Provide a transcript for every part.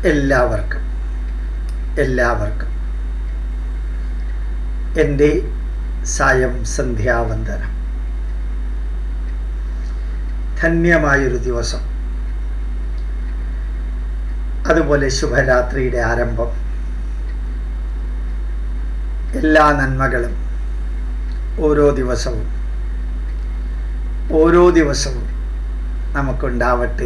എല്ലാവർക്കും എല്ലാവർക്കും എൻ്റെ സായം സന്ധ്യാവന്ദനം ധന്യമായൊരു ദിവസം അതുപോലെ ശുഭരാത്രിയുടെ ആരംഭം എല്ലാ നന്മകളും ഓരോ ദിവസവും ഓരോ ദിവസവും നമുക്കുണ്ടാവട്ടെ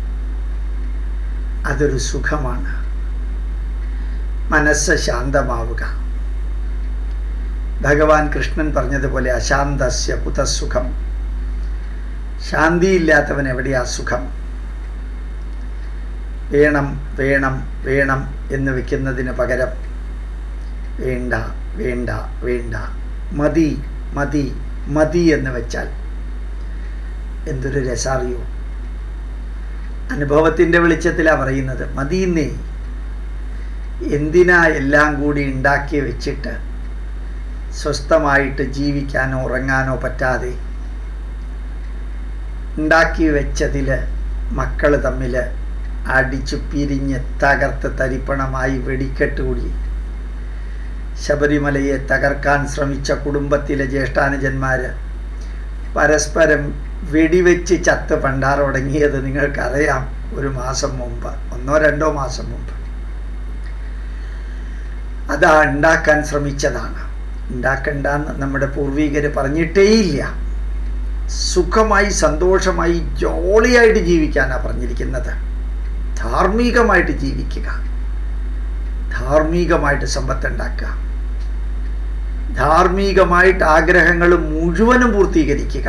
അതൊരു സുഖമാണ് മനസ്സ് ശാന്തമാവുക ഭഗവാൻ കൃഷ്ണൻ പറഞ്ഞതുപോലെ അശാന്തസ്യ കുതസുഖം ശാന്തിയില്ലാത്തവൻ എവിടെയാ സുഖം വേണം വേണം വേണം എന്ന് വെക്കുന്നതിന് പകരം വേണ്ട വേണ്ട വേണ്ട മതി മതി മതി എന്ന് വെച്ചാൽ എന്തൊരു രസാറിയോ അനുഭവത്തിൻ്റെ വെളിച്ചത്തിലാണ് പറയുന്നത് മതിയെന്നേ എന്തിനാ എല്ലാം കൂടി ഉണ്ടാക്കി വെച്ചിട്ട് സ്വസ്ഥമായിട്ട് ജീവിക്കാനോ ഉറങ്ങാനോ പറ്റാതെ ഉണ്ടാക്കി വെച്ചതിൽ മക്കൾ തമ്മിൽ അടിച്ചു പിരിഞ്ഞ് തകർത്ത് തരിപ്പണമായി വെടിക്കെട്ട് കൂടി ശബരിമലയെ തകർക്കാൻ ശ്രമിച്ച കുടുംബത്തിലെ ജ്യേഷ്ഠാനുജന്മാർ പരസ്പരം വെടിവെച്ച് ചത്ത് പണ്ടാറൊടങ്ങിയത് നിങ്ങൾക്കറിയാം ഒരു മാസം മുമ്പ് ഒന്നോ രണ്ടോ മാസം മുമ്പ് അതാ ഉണ്ടാക്കാൻ ശ്രമിച്ചതാണ് ഉണ്ടാക്കണ്ടെന്ന് നമ്മുടെ പൂർവികർ പറഞ്ഞിട്ടേയില്ല സുഖമായി സന്തോഷമായി ജോളിയായിട്ട് ജീവിക്കാനാണ് പറഞ്ഞിരിക്കുന്നത് ധാർമ്മികമായിട്ട് ജീവിക്കുക ധാർമ്മികമായിട്ട് സമ്പത്ത് ഉണ്ടാക്കുക ധാർമ്മികമായിട്ട് ആഗ്രഹങ്ങൾ മുഴുവനും പൂർത്തീകരിക്കുക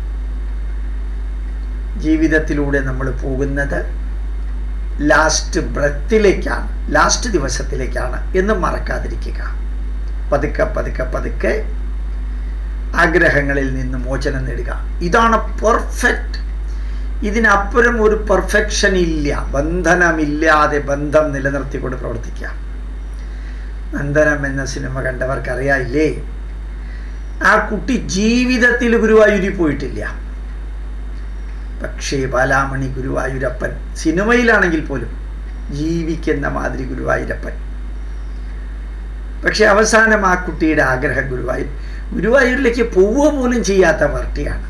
ജീവിതത്തിലൂടെ നമ്മൾ പോകുന്നത് ലാസ്റ്റ് ബ്രത്തിലേക്കാണ് ലാസ്റ്റ് ദിവസത്തിലേക്കാണ് എന്ന് മറക്കാതിരിക്കുക പതുക്കെ പതുക്കെ പതുക്കെ ആഗ്രഹങ്ങളിൽ നിന്ന് മോചനം നേടുക ഇതാണ് പെർഫെക്റ്റ് ഇതിനപ്പുറം ഒരു പെർഫെക്ഷൻ ഇല്ല ബന്ധനമില്ലാതെ ബന്ധം നിലനിർത്തിക്കൊണ്ട് പ്രവർത്തിക്കുക നന്ദനം എന്ന സിനിമ കണ്ടവർക്കറിയായില്ലേ ആ കുട്ടി ജീവിതത്തിൽ ഗുരുവായൂരിൽ പോയിട്ടില്ല പക്ഷേ ബാലാമണി ഗുരുവായൂരപ്പൻ സിനിമയിലാണെങ്കിൽ പോലും ജീവിക്കുന്ന മാതിരി ഗുരുവായൂരപ്പൻ പക്ഷെ അവസാനം ആ കുട്ടിയുടെ ആഗ്രഹം ഗുരുവായൂർ ഗുരുവായൂരിലേക്ക് പോവുക പോലും ചെയ്യാത്ത പാർട്ടിയാണ്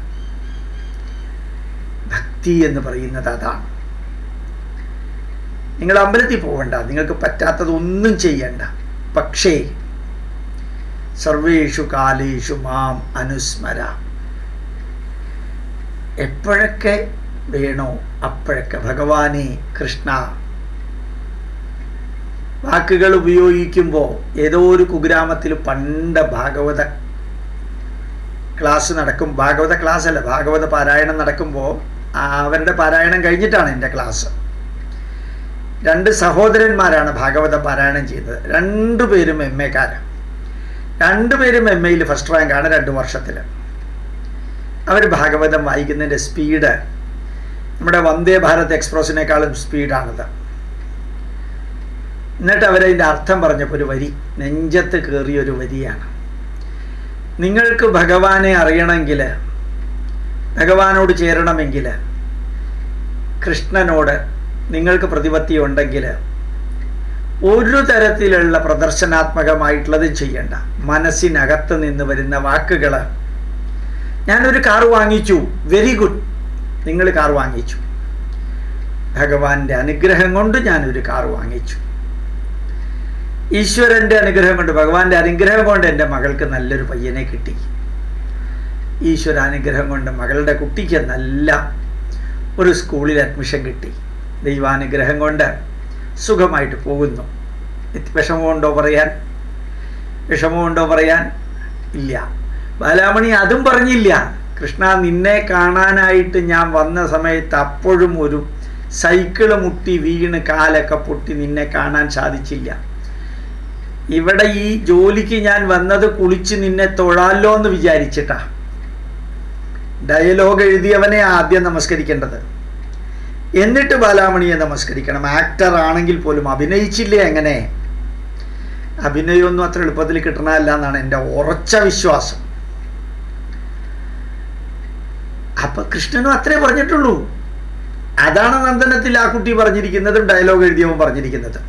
ഭക്തി എന്ന് പറയുന്നത് അതാണ് നിങ്ങൾ അമ്പലത്തിൽ പോകണ്ട നിങ്ങൾക്ക് പറ്റാത്തതൊന്നും ചെയ്യണ്ട പക്ഷേ സർവേഷു കാലേഷു മാം അനുസ്മര എപ്പോഴൊക്കെ വേണോ അപ്പോഴൊക്കെ ഭഗവാനെ കൃഷ്ണ വാക്കുകൾ ഉപയോഗിക്കുമ്പോൾ ഏതോ ഒരു കുഗ്രാമത്തിൽ പണ്ട് ഭാഗവത ക്ലാസ് നടക്കും ഭാഗവത ക്ലാസ് അല്ല ഭാഗവത പാരായണം നടക്കുമ്പോൾ അവരുടെ പാരായണം കഴിഞ്ഞിട്ടാണ് എൻ്റെ ക്ലാസ് രണ്ട് സഹോദരന്മാരാണ് ഭാഗവത പാരായണം ചെയ്തത് രണ്ടുപേരും എം എക്കാരാണ് രണ്ടുപേരും എം എയിൽ ഫസ്റ്റ് റാങ്കാണ് രണ്ട് വർഷത്തിൽ അവർ ഭാഗവതം വായിക്കുന്നതിൻ്റെ സ്പീഡ് നമ്മുടെ വന്ദേ ഭാരത് എക്സ്പ്രസിനേക്കാളും സ്പീഡാണത് എന്നിട്ട് അവരതിൻ്റെ അർത്ഥം പറഞ്ഞപ്പോൾ ഒരു വരി നെഞ്ചത്ത് കയറിയൊരു വരിയാണ് നിങ്ങൾക്ക് ഭഗവാനെ അറിയണമെങ്കിൽ ഭഗവാനോട് ചേരണമെങ്കിൽ കൃഷ്ണനോട് നിങ്ങൾക്ക് പ്രതിപത്തി ഉണ്ടെങ്കിൽ ഒരു തരത്തിലുള്ള പ്രദർശനാത്മകമായിട്ടുള്ളതും ചെയ്യണ്ട മനസ്സിനകത്ത് നിന്ന് വരുന്ന വാക്കുകൾ ഞാനൊരു കാർ വാങ്ങിച്ചു വെരി ഗുഡ് നിങ്ങൾ കാർ വാങ്ങിച്ചു ഭഗവാന്റെ അനുഗ്രഹം കൊണ്ട് ഞാനൊരു കാർ വാങ്ങിച്ചു ഈശ്വരൻ്റെ അനുഗ്രഹം കൊണ്ട് ഭഗവാന്റെ അനുഗ്രഹം കൊണ്ട് എൻ്റെ മകൾക്ക് നല്ലൊരു പയ്യനെ കിട്ടി ഈശ്വര അനുഗ്രഹം കൊണ്ട് മകളുടെ കുട്ടിക്ക് നല്ല ഒരു സ്കൂളിൽ അഡ്മിഷൻ കിട്ടി ദൈവാനുഗ്രഹം കൊണ്ട് സുഖമായിട്ട് പോകുന്നു വിഷമമുണ്ടോ പറയാൻ വിഷമമുണ്ടോ പറയാൻ ഇല്ല ബാലാമണി അതും പറഞ്ഞില്ല കൃഷ്ണ നിന്നെ കാണാനായിട്ട് ഞാൻ വന്ന സമയത്ത് അപ്പോഴും ഒരു സൈക്കിള് മുട്ടി വീണ് കാലൊക്കെ പൊട്ടി നിന്നെ കാണാൻ സാധിച്ചില്ല ഇവിടെ ഈ ജോലിക്ക് ഞാൻ വന്നത് കുളിച്ച് നിന്നെ തൊഴാലോ എന്ന് വിചാരിച്ചിട്ടാ ഡയലോഗ് എഴുതിയവനെ ആദ്യം നമസ്കരിക്കേണ്ടത് എന്നിട്ട് ബാലാമണിയെ നമസ്കരിക്കണം ആക്ടർ ആണെങ്കിൽ പോലും അഭിനയിച്ചില്ലേ എങ്ങനെ അഭിനയമൊന്നും അത്ര എളുപ്പത്തിൽ കിട്ടണമല്ല എന്നാണ് എൻ്റെ ഉറച്ച വിശ്വാസം അപ്പൊ കൃഷ്ണനും അത്രേ പറഞ്ഞിട്ടുള്ളൂ അതാണ് നന്ദനത്തിൽ ആ കുട്ടി പറഞ്ഞിരിക്കുന്നതും ഡയലോഗ് എഴുതിയവൻ പറഞ്ഞിരിക്കുന്നത്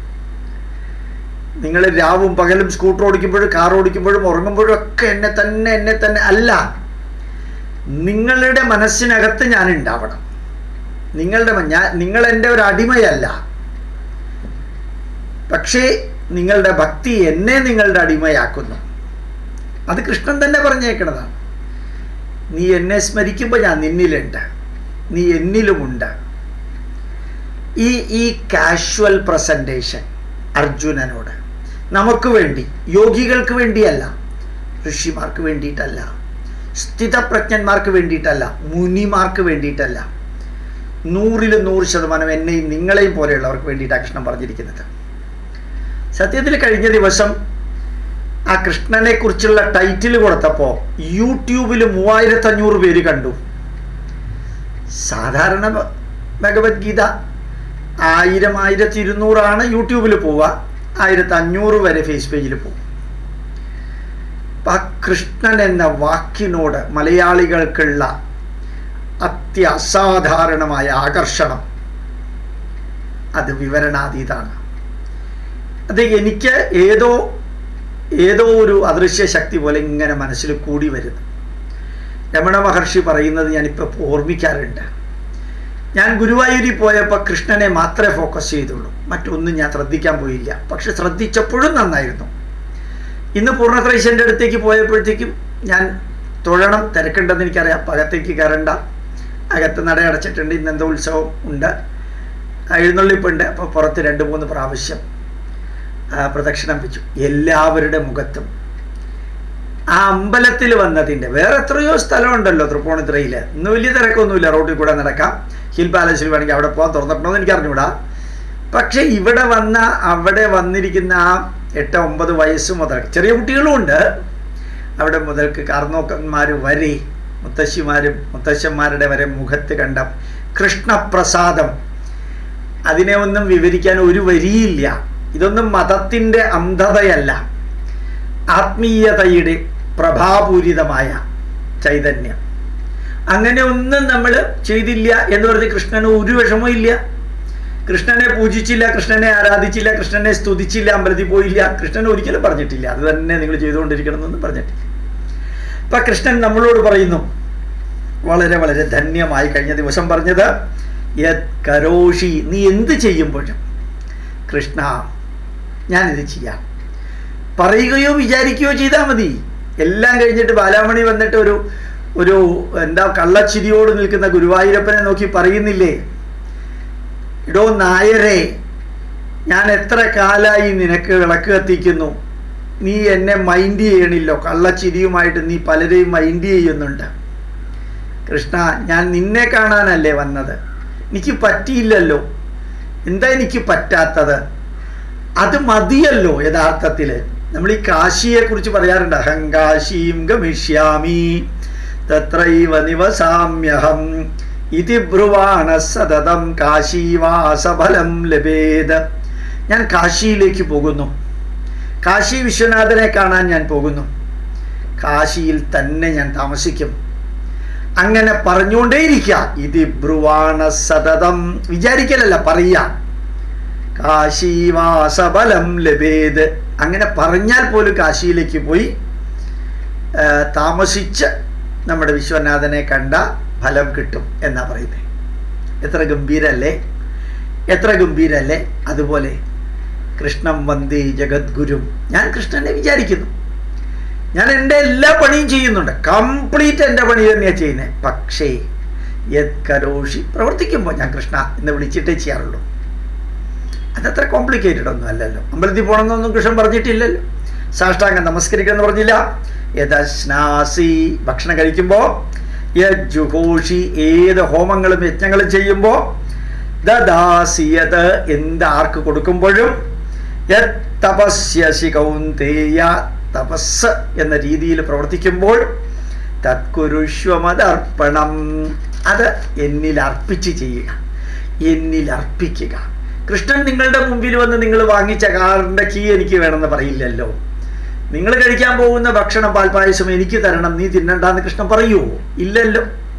നിങ്ങൾ രാവും പകലും സ്കൂട്ടർ ഓടിക്കുമ്പോഴും കാർ ഓടിക്കുമ്പോഴും ഉറങ്ങുമ്പോഴും ഒക്കെ എന്നെ തന്നെ എന്നെ തന്നെ അല്ല നിങ്ങളുടെ മനസ്സിനകത്ത് ഞാൻ ഉണ്ടാവണം നിങ്ങളുടെ മ- ഞാൻ നിങ്ങൾ എൻ്റെ ഒരു അടിമയല്ല പക്ഷേ നിങ്ങളുടെ ഭക്തി എന്നെ നിങ്ങളുടെ അടിമയാക്കുന്നു അത് കൃഷ്ണൻ തന്നെ പറഞ്ഞേക്കണതാണ് നീ എന്നെ സ്മരിക്കുമ്പോൾ ഞാൻ നിന്നിലുണ്ട് നീ എന്നിലുമുണ്ട് ഈ ഈ കാഷ്വൽ പ്രസൻറ്റേഷൻ അർജുനനോട് നമുക്ക് വേണ്ടി യോഗികൾക്ക് വേണ്ടിയല്ല ഋഷിമാർക്ക് വേണ്ടിയിട്ടല്ല സ്ഥിതപ്രജ്ഞന്മാർക്ക് വേണ്ടിയിട്ടല്ല മുനിമാർക്ക് വേണ്ടിയിട്ടല്ല നൂറിൽ നൂറ് ശതമാനം എന്നെയും നിങ്ങളെയും പോലെയുള്ളവർക്ക് വേണ്ടിയിട്ടാണ് കൃഷ്ണൻ പറഞ്ഞിരിക്കുന്നത് സത്യത്തിൽ കഴിഞ്ഞ ദിവസം ആ കൃഷ്ണനെ കുറിച്ചുള്ള ടൈറ്റിൽ കൊടുത്തപ്പോൾ യൂട്യൂബിൽ മൂവായിരത്തി അഞ്ഞൂറ് പേര് കണ്ടു സാധാരണ ഭ- ഭഗവത്ഗീത ആയിരം ആയിരത്തി ഇരുന്നൂറാണ് യൂട്യൂബിൽ പോവുക ആയിരത്തി അഞ്ഞൂറ് വരെ ഫേസ് പേജിൽ പോകും അപ്പം ആ കൃഷ്ണൻ എന്ന വാക്കിനോട് മലയാളികൾക്കുള്ള അത്യസാധാരണമായ ആകർഷണം അത് വിവരണാതീതാണ് അത് എനിക്ക് ഏതോ ഏതോ ഒരു അദൃശ്യ ശക്തി പോലെ ഇങ്ങനെ മനസ്സിൽ കൂടി വരുന്നു രമണ മഹർഷി പറയുന്നത് ഞാനിപ്പോൾ ഓർമ്മിക്കാറുണ്ട് ഞാൻ ഗുരുവായൂരിൽ പോയപ്പോൾ കൃഷ്ണനെ മാത്രമേ ഫോക്കസ് ചെയ്തുള്ളൂ മറ്റൊന്നും ഞാൻ ശ്രദ്ധിക്കാൻ പോയില്ല പക്ഷെ ശ്രദ്ധിച്ചപ്പോഴും നന്നായിരുന്നു ഇന്ന് പൂർണ്ണത്രൈശൻ്റെ അടുത്തേക്ക് പോയപ്പോഴത്തേക്കും ഞാൻ തൊഴണം തിരക്കുണ്ടെന്ന് എനിക്കറിയാം അപ്പം അകത്തേക്ക് കയറണ്ട അകത്ത് നട അടച്ചിട്ടുണ്ട് ഇന്ന് എന്തോ ഉത്സവം ഉണ്ട് ആ, എഴുന്നള്ളിപ്പുണ്ട് അപ്പോൾ പുറത്ത് രണ്ട് മൂന്ന് പ്രാവശ്യം ആ, പ്രദക്ഷിണം വെച്ചു എല്ലാവരുടെ മുഖത്തും ആ അമ്പലത്തിൽ വന്നതിൻ്റെ വേറെ എത്രയോ സ്ഥലമുണ്ടല്ലോ തൃപ്പൂണിത്തുറയിൽ ഇന്ന് വലിയ തിരക്കൊന്നുമില്ല റോഡിൽ കൂടെ നടക്കാം ഹിൽ പാലസിൽ വേണമെങ്കിൽ അവിടെ പോകാൻ തുറന്നിട്ടുണ്ടോ എന്ന് എനിക്ക് അറിഞ്ഞൂടാ പക്ഷേ ഇവിടെ വന്ന അവിടെ വന്നിരിക്കുന്ന ആ എട്ട് ഒമ്പത് വയസ്സ് മുതൽ ചെറിയ കുട്ടികളും ഉണ്ട് അവിടെ മുതൽക്ക് കാർന്നോക്കന്മാർ വരെ മുത്തശ്ശിമാരും മുത്തശ്ശന്മാരുടെ വരെ മുഖത്ത് കണ്ട കൃഷ്ണപ്രസാദം അതിനെ ഒന്നും വിവരിക്കാൻ ഒരു വരിയില്ല ഇതൊന്നും മതത്തിൻ്റെ അന്ധതയല്ല ആത്മീയതയുടെ പ്രഭാപൂരിതമായ ചൈതന്യം അങ്ങനെ ഒന്നും നമ്മൾ ചെയ്തില്ല എന്ന് പറഞ്ഞ് കൃഷ്ണന് ഒരു വിഷമവും ഇല്ല കൃഷ്ണനെ പൂജിച്ചില്ല കൃഷ്ണനെ ആരാധിച്ചില്ല കൃഷ്ണനെ സ്തുതിച്ചില്ല അമ്പലത്തിൽ പോയില്ല കൃഷ്ണൻ ഒരിക്കലും പറഞ്ഞിട്ടില്ല അത് തന്നെ നിങ്ങൾ ചെയ്തുകൊണ്ടിരിക്കണം എന്നൊന്നും പറഞ്ഞിട്ടില്ല ഇപ്പൊ കൃഷ്ണൻ നമ്മളോട് പറയുന്നു വളരെ വളരെ ധന്യമായി കഴിഞ്ഞ ദിവസം പറഞ്ഞത് യത് കരോഷി നീ എന്ത് ചെയ്യുമ്പോഴും കൃഷ്ണ ഞാനിത് ചെയ്യാം പറയുകയോ വിചാരിക്കുകയോ ചെയ്താൽ മതി എല്ലാം കഴിഞ്ഞിട്ട് ബാലാമണി വന്നിട്ട് ഒരു ഒരു എന്താ കള്ളച്ചിരിയോട് നിൽക്കുന്ന ഗുരുവായൂരപ്പനെ നോക്കി പറയുന്നില്ലേ ഇടോ നായരെ ഞാൻ എത്ര കാലായി നിനക്ക് വിളക്ക് കത്തിക്കുന്നു നീ എന്നെ മൈൻഡ് ചെയ്യണില്ലോ കള്ളച്ചിരിയുമായിട്ട് നീ പലരെയും മൈൻഡ് ചെയ്യുന്നുണ്ട് കൃഷ്ണ ഞാൻ നിന്നെ കാണാനല്ലേ വന്നത് എനിക്ക് പറ്റിയില്ലല്ലോ എന്താ എനിക്ക് പറ്റാത്തത് അത് മതിയല്ലോ യഥാർത്ഥത്തിൽ നമ്മൾ ഈ കാശിയെ കുറിച്ച് പറയാറുണ്ട് അഹങ്കാശീം ഗമിഷ്യാമി തത്രൈവ നിവസാമ്യഹം ഇതി ബ്രുവാണ സതതം കാശീവാസഫലം ലഭേത് ഞാൻ കാശിയിലേക്ക് പോകുന്നു കാശി വിശ്വനാഥനെ കാണാൻ ഞാൻ പോകുന്നു കാശിയിൽ തന്നെ ഞാൻ താമസിക്കും അങ്ങനെ പറഞ്ഞുകൊണ്ടേയിരിക്കുക ഇത് ബ്രുവാണ സതതം വിചാരിക്കലല്ല പറയുക കാശീവാസഫലം ലഭേത് അങ്ങനെ പറഞ്ഞാൽ പോലും കാശിയിലേക്ക് പോയി ആ, താമസിച്ച് നമ്മുടെ വിശ്വനാഥനെ കണ്ട ഫലം കിട്ടും എന്നാ പറയുന്നത് എത്ര ഗംഭീരല്ലേ എത്ര ഗംഭീരല്ലേ അതുപോലെ കൃഷ്ണം വന്ദേ ജഗദ്ഗുരും ഞാൻ കൃഷ്ണനെ വിചാരിക്കുന്നു ഞാൻ എൻ്റെ എല്ലാ പണിയും ചെയ്യുന്നുണ്ട് കംപ്ലീറ്റ് എൻ്റെ പണി തന്നെയാണ് ചെയ്യുന്നത് പക്ഷേ യത് കരോഷി പ്രവർത്തിക്കുമ്പോൾ ഞാൻ കൃഷ്ണ എന്ന് വിളിച്ചിട്ടേ ചെയ്യാറുള്ളൂ അതത്ര കോംപ്ലിക്കേറ്റഡ് ഒന്നും അല്ലല്ലോ അമ്പലത്തിൽ പോകണമെന്നൊന്നും കൃഷ്ണൻ പറഞ്ഞിട്ടില്ലല്ലോ സാഷ്ടാംഗം നമസ്കരിക്കണം പറഞ്ഞില്ല യഥസ്നാസി ഭക്ഷണം കഴിക്കുമ്പോൾ യജുഘോഷി ഏത് ഹോമങ്ങളും യജ്ഞങ്ങളും ചെയ്യുമ്പോൾ ദദാസിയത് എന്ത് ആർക്ക് കൊടുക്കുമ്പോഴും യത് തപസ്യസി കൗന്തേയ തപസ് എന്ന രീതിയിൽ പ്രവർത്തിക്കുമ്പോൾ തത്കുരുഷ്വമതർപ്പണം അത് എന്നിൽ അർപ്പിച്ച് ചെയ്യുക എന്നിൽ അർപ്പിക്കുക കൃഷ്ണൻ നിങ്ങളുടെ മുമ്പിൽ വന്ന് നിങ്ങൾ വാങ്ങിച്ച കാറിൻ്റെ കീ എനിക്ക് വേണമെന്ന് പറയില്ലല്ലോ നിങ്ങൾ കഴിക്കാൻ പോകുന്ന ഭക്ഷണം പാൽപ്പായസം എനിക്ക് തരണം നീ തിന്നണ്ടെന്ന് കൃഷ്ണൻ പറയുമോ ഇല്ലല്ലോ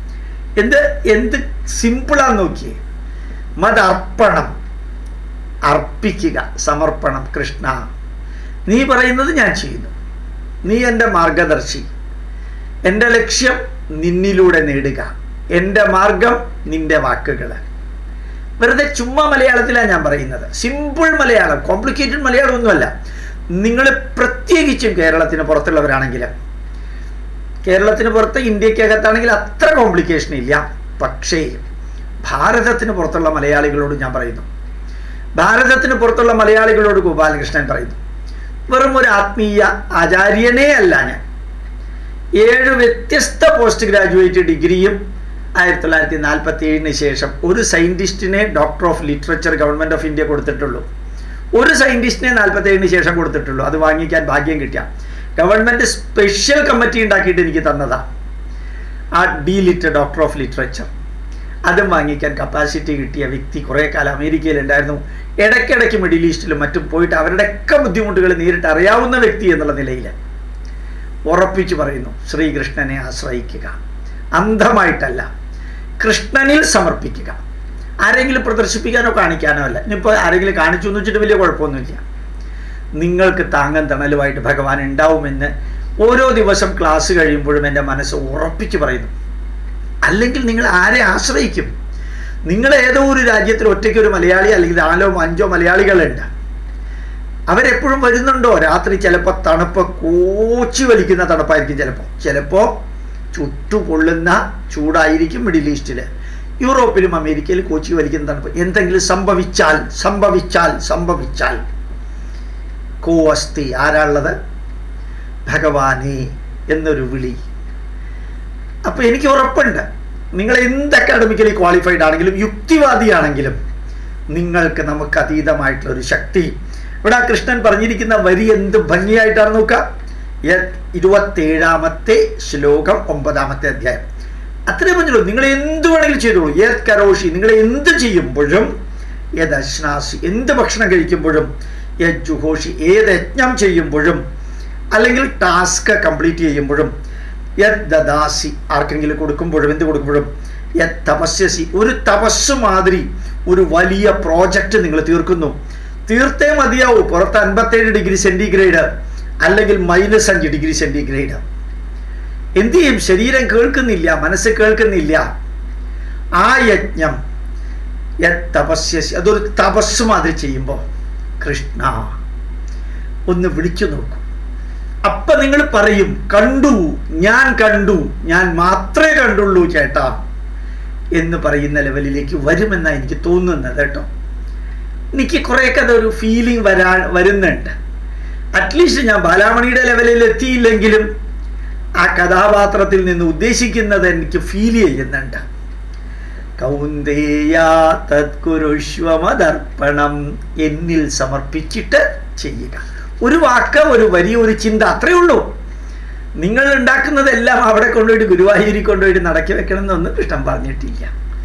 എന്ത് എന്ത് സിമ്പിളാന്ന് നോക്കിയേ മതർപ്പണം അർപ്പിക്കുക സമർപ്പണം കൃഷ്ണ നീ പറയുന്നത് ഞാൻ ചെയ്യുന്നു നീ എൻ്റെ മാർഗദർശി എൻ്റെ ലക്ഷ്യം നിന്നിലൂടെ നേടുക എൻ്റെ മാർഗം നിന്റെ വാക്കുകൾ വെറുതെ ചുമ്മാ മലയാളത്തിലാണ് ഞാൻ പറയുന്നത് സിമ്പിൾ മലയാളം കോംപ്ലിക്കേറ്റഡ് മലയാളം ഒന്നുമല്ല നിങ്ങൾ പ്രത്യേകിച്ചും കേരളത്തിന് പുറത്തുള്ളവരാണെങ്കിൽ കേരളത്തിന് പുറത്ത് ഇന്ത്യക്കകത്താണെങ്കിൽ അത്ര കോംപ്ലിക്കേഷൻ ഇല്ല പക്ഷേ ഭാരതത്തിന് പുറത്തുള്ള മലയാളികളോട് ഞാൻ പറയുന്നു ഭാരതത്തിന് പുറത്തുള്ള മലയാളികളോട് ഗോപാലകൃഷ്ണൻ പറയുന്നു വെറും ഒരു ആത്മീയ ആചാര്യനേ അല്ല ഞാൻ ഏഴ് വ്യത്യസ്ത പോസ്റ്റ് ഗ്രാജുവേറ്റ് ഡിഗ്രിയും ആയിരത്തി തൊള്ളായിരത്തി നാൽപ്പത്തി ഏഴിന് ശേഷം ഒരു സയൻറ്റിസ്റ്റിനെ doctor of literature government of India കൊടുത്തിട്ടുള്ളൂ ഒരു സയൻറ്റിസ്റ്റിനെ നാൽപ്പത്തി ഏഴിന് ശേഷം കൊടുത്തിട്ടുള്ളൂ അത് വാങ്ങിക്കാൻ ഭാഗ്യം കിട്ടിയ ഗവൺമെൻറ് സ്പെഷ്യൽ കമ്മിറ്റി ഉണ്ടാക്കിയിട്ട് എനിക്ക് തന്നതാ ആ D litt doctor of literature അതും വാങ്ങിക്കാൻ കപ്പാസിറ്റി കിട്ടിയ വ്യക്തി കുറേ കാലം അമേരിക്കയിലുണ്ടായിരുന്നു ഇടയ്ക്കിടയ്ക്ക് മിഡിൽ ഈസ്റ്റിലും മറ്റും പോയിട്ട് അവരുടെയൊക്കെ ബുദ്ധിമുട്ടുകൾ നേരിട്ട് അറിയാവുന്ന വ്യക്തി എന്നുള്ള നിലയിൽ ഉറപ്പിച്ചു പറയുന്നു ശ്രീകൃഷ്ണനെ ആശ്രയിക്കുക അന്ധമായിട്ടല്ല കൃഷ്ണനിൽ സമർപ്പിക്കുക ആരെങ്കിലും പ്രദർശിപ്പിക്കാനോ കാണിക്കാനോ അല്ല ഇനിയിപ്പോൾ ആരെങ്കിലും കാണിച്ചു എന്ന് വെച്ചിട്ട് വലിയ കുഴപ്പമൊന്നുമില്ല നിങ്ങൾക്ക് താങ്ങൻ തണലുമായിട്ട് ഭഗവാൻ ഉണ്ടാവുമെന്ന് ഓരോ ദിവസം ക്ലാസ് കഴിയുമ്പോഴും എൻ്റെ മനസ്സ് ഉറപ്പിച്ചു പറയുന്നു അല്ലെങ്കിൽ നിങ്ങൾ ആരെ ആശ്രയിക്കും നിങ്ങൾ ഏതോ ഒരു രാജ്യത്തിൽ ഒറ്റയ്ക്ക് ഒരു മലയാളി അല്ലെങ്കിൽ നാലോ അഞ്ചോ മലയാളികളുണ്ട് അവരെപ്പോഴും വരുന്നുണ്ടോ രാത്രി ചിലപ്പോൾ തണുപ്പ് കോച്ചി വലിക്കുന്ന തണുപ്പായിരിക്കും ചിലപ്പോൾ ചിലപ്പോൾ ചുട്ടുപൊള്ളുന്ന ചൂടായിരിക്കും മിഡിൽ ഈസ്റ്റിൽ യൂറോപ്പിലും അമേരിക്കയിലും കോച്ചി വലിക്കുന്ന തണുപ്പ് എന്തെങ്കിലും സംഭവിച്ചാൽ സംഭവിച്ചാൽ സംഭവിച്ചാൽ കോ അസ്ഥി ആരാളുള്ളത് ഭഗവാനെ എന്നൊരു വിളി അപ്പോൾ എനിക്ക് ഉറപ്പുണ്ട് നിങ്ങൾ എന്ത് അക്കാഡമിക്കലി ക്വാളിഫൈഡ് ആണെങ്കിലും യുക്തിവാദിയാണെങ്കിലും നിങ്ങൾക്ക് നമുക്ക് അതീതമായിട്ടുള്ള ഒരു ശക്തി ഇവിടെ ആ കൃഷ്ണൻ പറഞ്ഞിരിക്കുന്ന വരി എന്ത് ഭംഗിയായിട്ടാണ് നോക്കുക ഇരുപത്തേഴാമത്തെ ശ്ലോകം ഒമ്പതാമത്തെ അധ്യായം അത്രേ പറഞ്ഞുള്ളൂ നിങ്ങൾ എന്ത് വേണമെങ്കിലും ചെയ്തോളൂ ഏത് കരോഷി നിങ്ങൾ എന്ത് ചെയ്യുമ്പോഴും ഏത് അശ്നാസി എന്ത് ഭക്ഷണം കഴിക്കുമ്പോഴും ഏത് ജുഹോഷി ഏത് യജ്ഞം ചെയ്യുമ്പോഴും അല്ലെങ്കിൽ ടാസ്ക് കംപ്ലീറ്റ് ചെയ്യുമ്പോഴും യത് ദദാസി ആർക്കെങ്കിലും കൊടുക്കുമ്പോഴും എന്ത് കൊടുക്കുമ്പോഴും യത് തപസ്യസി ഒരു തപസ് മാതിരി ഒരു വലിയ പ്രോജക്റ്റ് നിങ്ങൾ തീർക്കുന്നു തീർത്തേ മതിയാവൂ പുറത്ത് അൻപത്തേഴ് ഡിഗ്രി സെൻറ്റിഗ്രേഡ് അല്ലെങ്കിൽ മൈനസ് അഞ്ച് ഡിഗ്രി സെൻറ്റിഗ്രേഡ് എന്ത് ചെയ്യും ശരീരം കേൾക്കുന്നില്ല മനസ്സ് കേൾക്കുന്നില്ല ആ യജ്ഞം യത് തപസ്യസി അതൊരു തപസ് മാതിരി ചെയ്യുമ്പോൾ കൃഷ്ണ ഒന്ന് വിളിച്ചു നോക്കൂ അപ്പൊ നിങ്ങൾ പറയും കണ്ടു ഞാൻ കണ്ടു ഞാൻ മാത്രമേ കണ്ടുള്ളൂ ചേട്ടാ എന്ന് പറയുന്ന ലെവലിലേക്ക് വരുമെന്നാണ് എനിക്ക് തോന്നുന്നത് കേട്ടോ എനിക്ക് കുറേയൊക്കെ അതൊരു ഫീലിംഗ് വരാ വരുന്നുണ്ട് അറ്റ്ലീസ്റ്റ് ഞാൻ ബാലാമണിയുടെ ലെവലിൽ എത്തിയില്ലെങ്കിലും ആ കഥാപാത്രത്തിൽ നിന്ന് ഉദ്ദേശിക്കുന്നത് എനിക്ക് ഫീൽ ചെയ്യുന്നുണ്ട് കൗന്ദേയ തത്കുരുഷ്വമതർപ്പണം എന്നിൽ സമർപ്പിച്ചിട്ട് ചെയ്യുക ഒരു വാക്ക് ഒരു വരി ഒരു ചിന്ത അത്രയേ ഉള്ളൂ നിങ്ങൾ ഉണ്ടാക്കുന്നതെല്ലാം അവിടെ കൊണ്ടുപോയിട്ട് ഗുരുവായൂരി കൊണ്ടുപോയിട്ട് നടക്കി വെക്കണം എന്നൊന്നും കൃഷ്ണൻ പറഞ്ഞിട്ടില്ല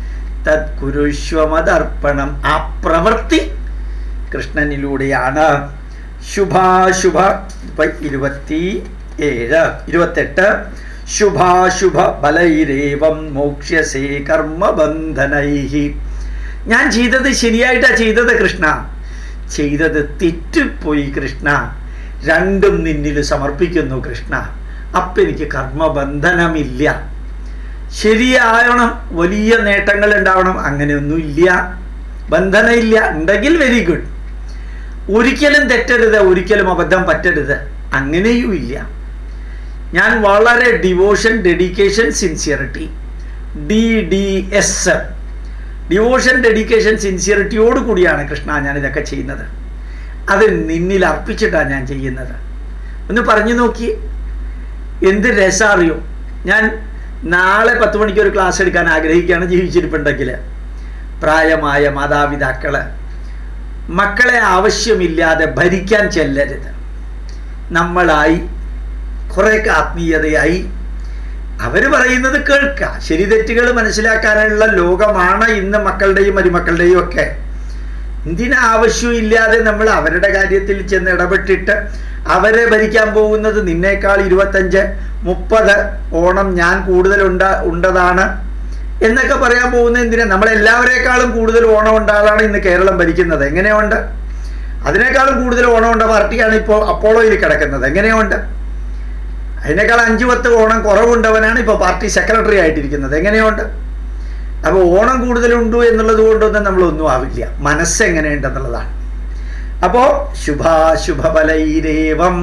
തത്കുരുഷ്വമതർപ്പണം ആ പ്രവൃത്തി കൃഷ്ണനിലൂടെയാണ് ശുഭാശുഭ ഇപ്പൊ ഇരുപത്തി ഏഴ് ഇരുപത്തെട്ട് ശുഭാശുഭ ബലൈരേവം മോക്ഷ്യസേ കർമ്മബന്ധനൈഹി ഞാൻ ചെയ്തത് ശരിയായിട്ടാ ചെയ്തത് കൃഷ്ണ ചെയ്തത് തെറ്റിപ്പോയി കൃഷ്ണ രണ്ടും നിന്നിൽ സമർപ്പിക്കുന്നു കൃഷ്ണ അപ്പം എനിക്ക് കർമ്മബന്ധനമില്ല ശരിയാവണം വലിയ നേട്ടങ്ങൾ ഉണ്ടാവണം അങ്ങനെയൊന്നുമില്ല ബന്ധനമില്ല ഉണ്ടെങ്കിൽ വെരി ഗുഡ് ഒരിക്കലും തെറ്റരുത് ഒരിക്കലും അബദ്ധം പറ്റരുത് അങ്ങനെയും ഇല്ല ഞാൻ വളരെ devotion dedication sincerity D D S devotion dedication സിൻസിയറിറ്റിയോട് കൂടിയാണ് കൃഷ്ണ ഞാൻ ഇതൊക്കെ ചെയ്യുന്നത് അത് നിന്നിൽ അർപ്പിച്ചിട്ടാണ് ഞാൻ ചെയ്യുന്നത് ഒന്ന് പറഞ്ഞു നോക്കി എന്ത് രസറിയോ ഞാൻ നാളെ പത്ത് മണിക്ക് ഒരു ക്ലാസ് എടുക്കാൻ ആഗ്രഹിക്കുകയാണ് ജീവിച്ചിരിപ്പുണ്ടെങ്കിൽ പ്രായമായ മാതാപിതാക്കള് മക്കളെ ആവശ്യമില്ലാതെ ഭരിക്കാൻ ചെല്ലരുത് നമ്മളായി കുറേയൊക്കെ ആത്മീയതയായി അവർ പറയുന്നത് കേൾക്കുക ശരി തെറ്റുകൾ മനസ്സിലാക്കാനുള്ള ലോകമാണ് ഇന്ന് മക്കളുടെയും മരുമക്കളുടെയും ഒക്കെ എന്തിനാ ആവശ്യമില്ലാതെ നമ്മൾ അവരുടെ കാര്യത്തിൽ ചെന്ന് ഇടപെട്ടിട്ട് അവരെ ഭരിക്കാൻ പോകുന്നത് നിന്നേക്കാൾ ഇരുപത്തഞ്ച് മുപ്പത് ഓണം ഞാൻ കൂടുതൽ ഉണ്ട ഉണ്ടതാണ് എന്നൊക്കെ പറയാൻ പോകുന്ന എന്തിനാ നമ്മളെല്ലാവരെക്കാളും കൂടുതൽ ഓണം ഉണ്ട ആളാണ് ഇന്ന് കേരളം ഭരിക്കുന്നത് എങ്ങനെയുണ്ട് അതിനേക്കാളും കൂടുതൽ ഓണം ഉണ്ട പാർട്ടിയാണ് ഇപ്പോൾ അപ്പോളോയിൽ കിടക്കുന്നത് എങ്ങനെയുണ്ട് അതിനേക്കാൾ അഞ്ചു പത്ത് ഓണം കുറവുണ്ടവനാണ് ഇപ്പോൾ പാർട്ടി സെക്രട്ടറി ആയിട്ടിരിക്കുന്നത് എങ്ങനെയുണ്ട് അപ്പോൾ ഓണം കൂടുതലുണ്ടോ എന്നുള്ളത് കൊണ്ടൊന്നും നമ്മളൊന്നും ആവില്ല മനസ്സെങ്ങനെയുണ്ടെന്നുള്ളതാണ് അപ്പോൾ ശുഭാശുഭഫലൈരേവം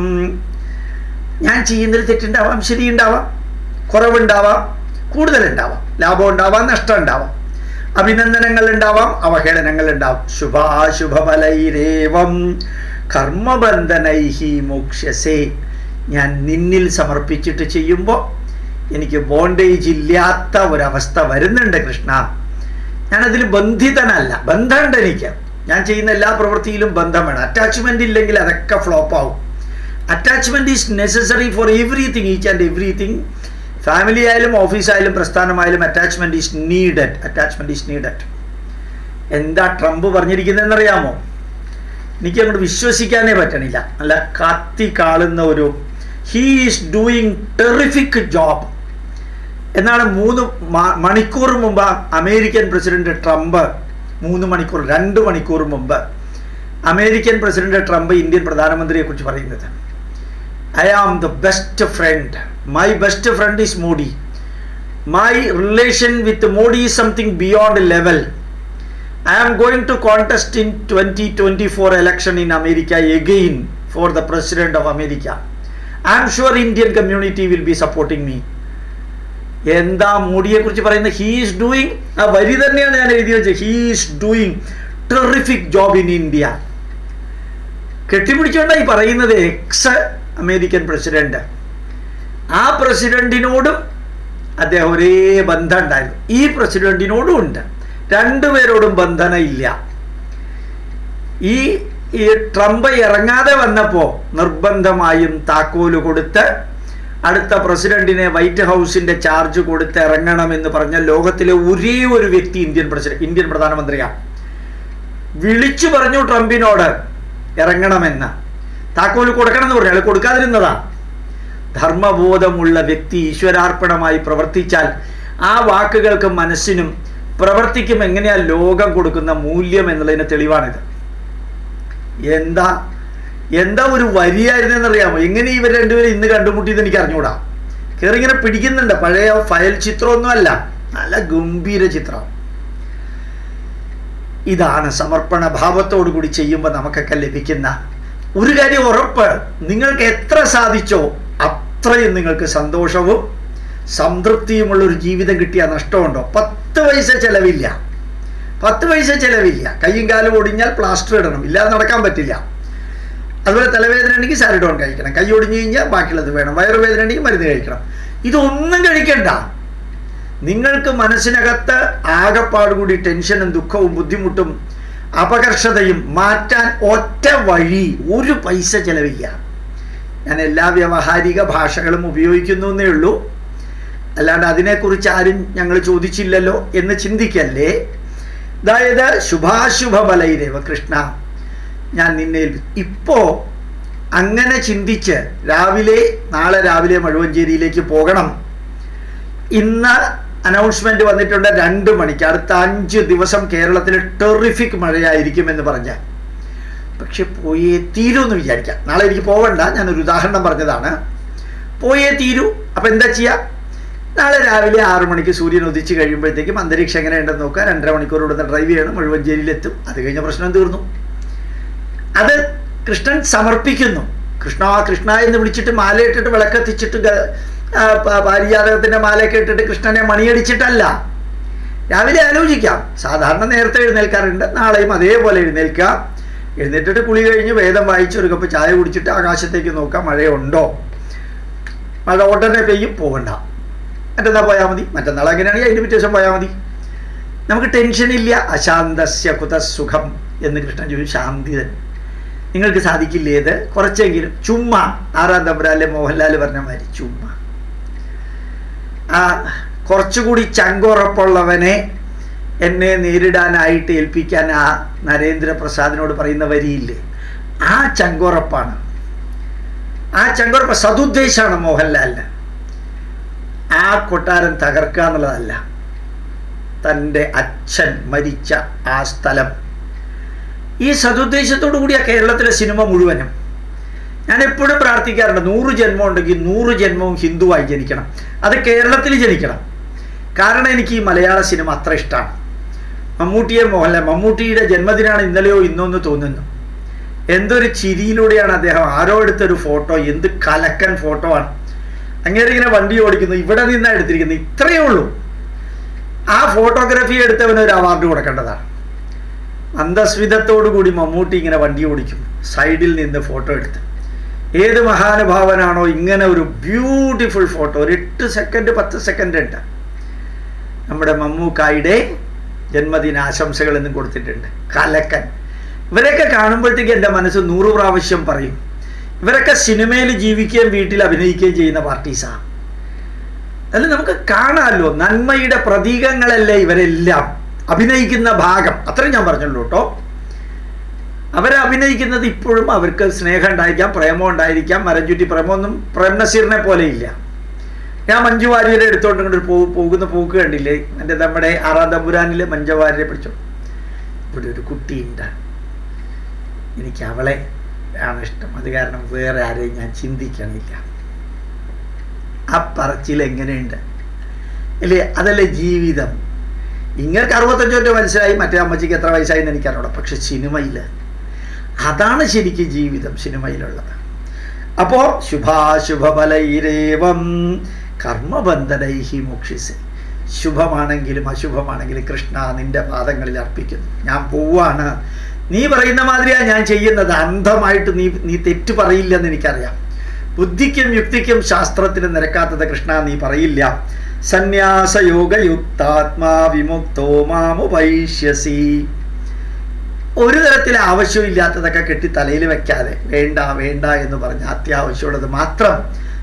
ഞാൻ ചെയ്യുന്നതിൽ തെറ്റുണ്ടാവാം ശരിയുണ്ടാവാം കുറവുണ്ടാവാം കൂടുതലുണ്ടാവാം ലാഭം ഉണ്ടാവാം നഷ്ടം ഉണ്ടാവാം അഭിനന്ദനങ്ങൾ ഉണ്ടാവാം അവഹേളനങ്ങൾ ഉണ്ടാവാം ശുഭാശുഭഫലൈരേവം കർമ്മബന്ധനൈഹി മോക്ഷ്യസേ ഞാൻ നിന്നിൽ സമർപ്പിച്ചിട്ട് ചെയ്യുമ്പോൾ എനിക്ക് ബോണ്ടേജ് ഇല്ലാത്ത ഒരവസ്ഥ വരുന്നുണ്ട് കൃഷ്ണ ഞാനതിൽ ബന്ധിതനല്ല ബന്ധമുണ്ട് എനിക്ക് ഞാൻ ചെയ്യുന്ന എല്ലാ പ്രവൃത്തിയിലും ബന്ധം വേണം അറ്റാച്ച്മെന്റ് ഇല്ലെങ്കിൽ അതൊക്കെ ഫ്ലോപ്പ് ആവും attachment is necessary for everything each and everything family ആയാലും ഓഫീസായാലും പ്രസ്ഥാനമായാലും attachment is needed attachment is needed എന്താ ട്രംപ് പറഞ്ഞിരിക്കുന്നതെന്നറിയാമോ എനിക്ക് അങ്ങോട്ട് വിശ്വസിക്കാനേ പറ്റണില്ല നല്ല കത്തി കാളുന്ന ഒരു he is doing terrific job എന്നാണ് മൂന്ന് മണിക്കൂർ മുമ്പ് അമേരിക്കൻ പ്രസിഡന്റ് ട്രംപ് മൂന്ന് മണിക്കൂർ രണ്ട് മണിക്കൂർ മുമ്പ് അമേരിക്കൻ പ്രസിഡന്റ് ട്രംപ് ഇന്ത്യൻ പ്രധാനമന്ത്രിയെ കുറിച്ച് പറയുന്നത് I am the best friend my best friend is Modi my relation with Modi is something beyond level I am going to contest in 2024 election in America again for the president of America. I am sure Indian community will be supporting me. എന്താ മോഡിയെ കുറിച്ച് പറയുന്നത് he is doing ആ വരി തന്നെയാണ് ഞാൻ എഴുതി വെച്ചത് he is doing terrific job in India കെട്ടിപ്പിടിച്ചുകൊണ്ടായി പറയുന്നത് എക്സ് അമേരിക്കൻ പ്രസിഡന്റ് ആ പ്രസിഡന്റിനോടും അദ്ദേഹം ഒരേ ബന്ധം ഉണ്ടായിരുന്നു ഈ പ്രസിഡന്റിനോടും ഉണ്ട് രണ്ടുപേരോടും ബന്ധന ഇല്ല ഈ ഈ ട്രംപ് ഇറങ്ങാതെ വന്നപ്പോൾ നിർബന്ധമായും താക്കോല് കൊടുത്ത് അടുത്ത പ്രസിഡന്റിനെ വൈറ്റ് ഹൗസിന്റെ ചാർജ് കൊടുത്ത് ഇറങ്ങണമെന്ന് പറഞ്ഞ ലോകത്തിലെ ഒരേ ഒരു വ്യക്തി ഇന്ത്യൻ പ്രസിഡന്റ് ഇന്ത്യൻ പ്രധാനമന്ത്രിയാണ് വിളിച്ചു പറഞ്ഞു ട്രംപിനോട് ഇറങ്ങണമെന്ന് താക്കോല് കൊടുക്കണം എന്ന് പറഞ്ഞു അയാൾ കൊടുക്കാതിരുന്നതാ ധർമ്മബോധമുള്ള വ്യക്തി ഈശ്വരാർപ്പണമായി പ്രവർത്തിച്ചാൽ ആ വാക്കുകൾക്ക് മനസ്സിനും പ്രവർത്തിക്കും എങ്ങനെയാ ലോകം കൊടുക്കുന്ന മൂല്യം എന്നുള്ളതിന് തെളിവാണിത് എന്താ എന്താ ഒരു വരിയായിരുന്നെന്നറിയാമോ എങ്ങനെ ഇവർ രണ്ടുപേരും ഇന്ന് കണ്ടുമുട്ടിയത് എനിക്ക് അറിഞ്ഞൂടാ കയറി ഇങ്ങനെ പിടിക്കുന്നുണ്ട് പഴയ ഫയൽ ചിത്രമൊന്നും അല്ല നല്ല ഗംഭീര ചിത്രം ഇതാണ് സമർപ്പണ ഭാവത്തോടു കൂടി ചെയ്യുമ്പോൾ നമുക്കൊക്കെ ലഭിക്കുന്ന ഒരു കാര്യം ഉറപ്പ് നിങ്ങൾക്ക് എത്ര സാധിച്ചോ അത്രയും നിങ്ങൾക്ക് സന്തോഷവും സംതൃപ്തിയുമുള്ള ഒരു ജീവിതം കിട്ടിയ നഷ്ടമുണ്ടോ പത്ത് പൈസ ചെലവില്ല പത്ത് പൈസ ചെലവില്ല കയ്യും കാലും ഒടിഞ്ഞാൽ പ്ലാസ്റ്റർ ഇടണം ഇല്ലാതെ നടക്കാൻ പറ്റില്ല അതുപോലെ തലവേദന ഉണ്ടെങ്കിൽ സാരിഡോൺ കഴിക്കണം കൈ ഒടിഞ്ഞു കഴിഞ്ഞാൽ ബാക്കിയുള്ളത് വേണം വയറുവേദന ഉണ്ടെങ്കിൽ മരുന്ന് കഴിക്കണം ഇതൊന്നും കഴിക്കണ്ട നിങ്ങൾക്ക് മനസ്സിനകത്ത് ആകപ്പാട് കൂടി ടെൻഷനും ദുഃഖവും ബുദ്ധിമുട്ടും അപകർഷതയും മാറ്റാൻ ഒറ്റ വഴി ഒരു പൈസ ചെലവില്ല ഞാൻ എല്ലാ വ്യവഹാരിക ഭാഷകളും ഉപയോഗിക്കുന്നു എന്നേ ഉള്ളൂ അല്ലാണ്ട് അതിനെക്കുറിച്ച് ആരും ഞങ്ങൾ ചോദിച്ചില്ലല്ലോ എന്ന് ചിന്തിക്കല്ലേ അതായത് ശുഭാശുഭ ബലൈരവ കൃഷ്ണ ഞാൻ നിന്നെ ഇപ്പോ അങ്ങനെ ചിന്തിച്ച് രാവിലെ നാളെ രാവിലെ മഴുവഞ്ചേരിയിലേക്ക് പോകണം ഇന്ന് അനൗൺസ്മെന്റ് വന്നിട്ടുണ്ട് രണ്ട് മണിക്ക് അടുത്ത അഞ്ച് ദിവസം കേരളത്തിൽ ടെറിഫിക് മഴയായിരിക്കും എന്ന് പറഞ്ഞ പക്ഷെ പോയേ തീരൂ എന്ന് വിചാരിക്കാം നാളെ എനിക്ക് പോവണ്ട ഞാനൊരു ഉദാഹരണം പറഞ്ഞതാണ് പോയേ തീരൂ അപ്പം എന്താ ചെയ്യുക നാളെ രാവിലെ ആറു മണിക്ക് സൂര്യൻ ഉദിച്ച് കഴിയുമ്പോഴത്തേക്കും അന്തരീക്ഷം എങ്ങനെയുണ്ടെന്ന് നോക്കുക രണ്ടര മണിക്കൂർ ഇവിടുന്ന് ഡ്രൈവ് ചെയ്യണം മുഴുവഞ്ചേരിയിലെത്തും അത് കഴിഞ്ഞ പ്രശ്നം തീർന്നു അത് കൃഷ്ണൻ സമർപ്പിക്കുന്നു കൃഷ്ണ കൃഷ്ണ എന്ന് വിളിച്ചിട്ട് മാലയിട്ടിട്ട് വിളക്കെത്തിച്ചിട്ട് പാരിജാതകത്തിന്റെ മാലയൊക്കെ ഇട്ടിട്ട് കൃഷ്ണനെ മണിയടിച്ചിട്ടല്ല രാവിലെ ആലോചിക്കാം സാധാരണ നേരത്തെ എഴുന്നേൽക്കാറുണ്ട് നാളെയും അതേപോലെ എഴുന്നേൽക്കാം എഴുന്നേറ്റിട്ട് കുളി കഴിഞ്ഞ് വേദം വായിച്ച് ഒരു കപ്പ് ചായ കുടിച്ചിട്ട് ആകാശത്തേക്ക് നോക്കാം മഴയുണ്ടോ മഴ ഉടനെ പെയ്യും പോകണ്ട മറ്റന്നാൾ പോയാൽ മതി മറ്റന്നാൾ അങ്ങനെയാണെങ്കിൽ അതിൻ്റെ പിറ്റേ ദിവസം പോയാൽ മതി നമുക്ക് ടെൻഷനില്ല അശാന്തസ്യ കുതസുഖം എന്ന് കൃഷ്ണൻ ചോദിച്ചു ശാന്തി തന്നെ നിങ്ങൾക്ക് സാധിക്കില്ലേ ഇത് കുറച്ചെങ്കിലും ചുമ്മാ ആറാം തമ്പുരാലെ മോഹൻലാൽ പറഞ്ഞ മാതിരി ചുമ്മാ ആ കുറച്ചുകൂടി ചങ്കുറപ്പുള്ളവനെ എന്നെ നേരിടാനായിട്ട് ഏൽപ്പിക്കാൻ ആ നരേന്ദ്രപ്രസാദിനോട് പറയുന്ന വരിയില്ലേ ആ ചങ്കുറപ്പാണ് ആ ചങ്കുറപ്പ് സതുദ്ദേശമാണ് മോഹൻലാലിന് ആ കൊട്ടാരം തകർക്കുക എന്നുള്ളതല്ല തൻ്റെ അച്ഛൻ മരിച്ച ആ സ്ഥലം ഈ സതുദ്ദേശത്തോടു കൂടിയ കേരളത്തിലെ സിനിമ മുഴുവനും ഞാൻ എപ്പോഴും പ്രാർത്ഥിക്കാറുണ്ട് നൂറ് ജന്മം ഉണ്ടെങ്കിൽ നൂറ് ജന്മവും ഹിന്ദുവായി ജനിക്കണം അത് കേരളത്തിൽ ജനിക്കണം കാരണം എനിക്ക് ഈ മലയാള സിനിമ അത്ര ഇഷ്ടമാണ് മമ്മൂട്ടിയെ മോഹൻലാൽ മമ്മൂട്ടിയുടെ ജന്മദിനാണ് ഇന്നലെയോ ഇന്നോ എന്ന് തോന്നുന്നു എന്തൊരു ചിരിയിലൂടെയാണ് അദ്ദേഹം ആരോ എടുത്തൊരു ഫോട്ടോ എന്ത് കലക്കൻ ഫോട്ടോ ആണ് അങ്ങനെ ഇങ്ങനെ വണ്ടി ഓടിക്കുന്നു ഇവിടെ നിന്നാണ് എടുത്തിരിക്കുന്നത് ഇത്രയേ ഉള്ളൂ ആ ഫോട്ടോഗ്രാഫി എടുത്തവന് ഒരു അവാർഡ് കൊടുക്കേണ്ടതാണ് അന്തസ്വിധത്തോടു കൂടി മമ്മൂട്ടി ഇങ്ങനെ വണ്ടി ഓടിക്കും സൈഡിൽ നിന്ന് ഫോട്ടോ എടുത്ത് ഏത് മഹാനുഭാവനാണോ ഇങ്ങനെ ഒരു ബ്യൂട്ടിഫുൾ ഫോട്ടോ ഒരു എട്ട് സെക്കൻഡ് പത്ത് സെക്കൻഡ് ഉണ്ട് നമ്മുടെ മമ്മൂക്കായുടെ ജന്മദിനാശംസകൾ എന്നും കൊടുത്തിട്ടുണ്ട് കലക്കൻ ഇവരെയൊക്കെ കാണുമ്പോഴത്തേക്ക് എൻ്റെ മനസ്സ് നൂറ് പ്രാവശ്യം പറയും ഇവരൊക്കെ സിനിമയിൽ ജീവിക്കുകയും വീട്ടിൽ അഭിനയിക്കുകയും ചെയ്യുന്ന പാർട്ടീസാണ് അല്ല നമുക്ക് കാണാമല്ലോ നന്മയുടെ പ്രതീകങ്ങളല്ലേ ഇവരെല്ലാം അഭിനയിക്കുന്ന ഭാഗം അത്രയും ഞാൻ പറഞ്ഞുള്ളൂ കേട്ടോ അവരെ അഭിനയിക്കുന്നത് ഇപ്പോഴും അവർക്ക് സ്നേഹം ഉണ്ടായിരിക്കാം പ്രേമം ഉണ്ടായിരിക്കാം മരഞ്ചുറ്റി പ്രേമമൊന്നും പ്രേം നസീറിനെ പോലെ ഇല്ല ഞാൻ മഞ്ജു വാര്യരെ എടുത്തോണ്ട് ഇങ്ങോട്ട് പോ പോകുന്ന പോക്ക് കണ്ടില്ലേ എൻ്റെ നമ്മുടെ ആറാം തമ്പുരാനിലെ മഞ്ജു വാര്യരെ പിടിച്ചു ഇവിടെ ഒരു കുട്ടിയുണ്ട് എനിക്ക് അവളെ ആണ് ഇഷ്ടം അത് കാരണം വേറെ ആരെയും ഞാൻ ചിന്തിക്കണില്ല ആ പറച്ചിൽ എങ്ങനെയുണ്ട് അല്ലേ അതല്ലേ ജീവിതം ഇങ്ങൾക്ക് അറുപത്തഞ്ചോ മനസ്സിലായി മറ്റേ അമ്മച്ചിക്ക് എത്ര വയസ്സായി എന്ന് എനിക്കറിയണം പക്ഷെ സിനിമയിൽ അതാണ് ശരിക്കും ജീവിതം സിനിമയിലുള്ളത് അപ്പോൾ ശുഭാശുഭഫലൈരേവം കർമ്മബന്ധനൈഹി മോക്ഷിസെ ശുഭമാണെങ്കിലും അശുഭമാണെങ്കിലും കൃഷ്ണ നിന്റെ പാദങ്ങളിൽ അർപ്പിക്കുന്നു ഞാൻ പോവാണ് നീ പറയുന്ന മാതിരിയാ ഞാൻ ചെയ്യുന്നത് അന്ധമായിട്ട് നീ നീ തെറ്റ് പറയില്ലെന്ന് എനിക്കറിയാം ബുദ്ധിക്കും യുക്തിക്കും ശാസ്ത്രത്തിനും നിരക്കാത്തത് കൃഷ്ണ നീ പറയില്ല സന്യാസയോഗയുക്താത്മാ വിമുക്തോ മാമുപൈഷ്യസി ഒരു തരത്തിൽ ആവശ്യമില്ലാത്തതൊക്കെ കെട്ടി തലയിൽ വെക്കാതെ വേണ്ട വേണ്ട എന്ന് പറഞ്ഞ് അത്യാവശ്യമുള്ളത് മാത്രം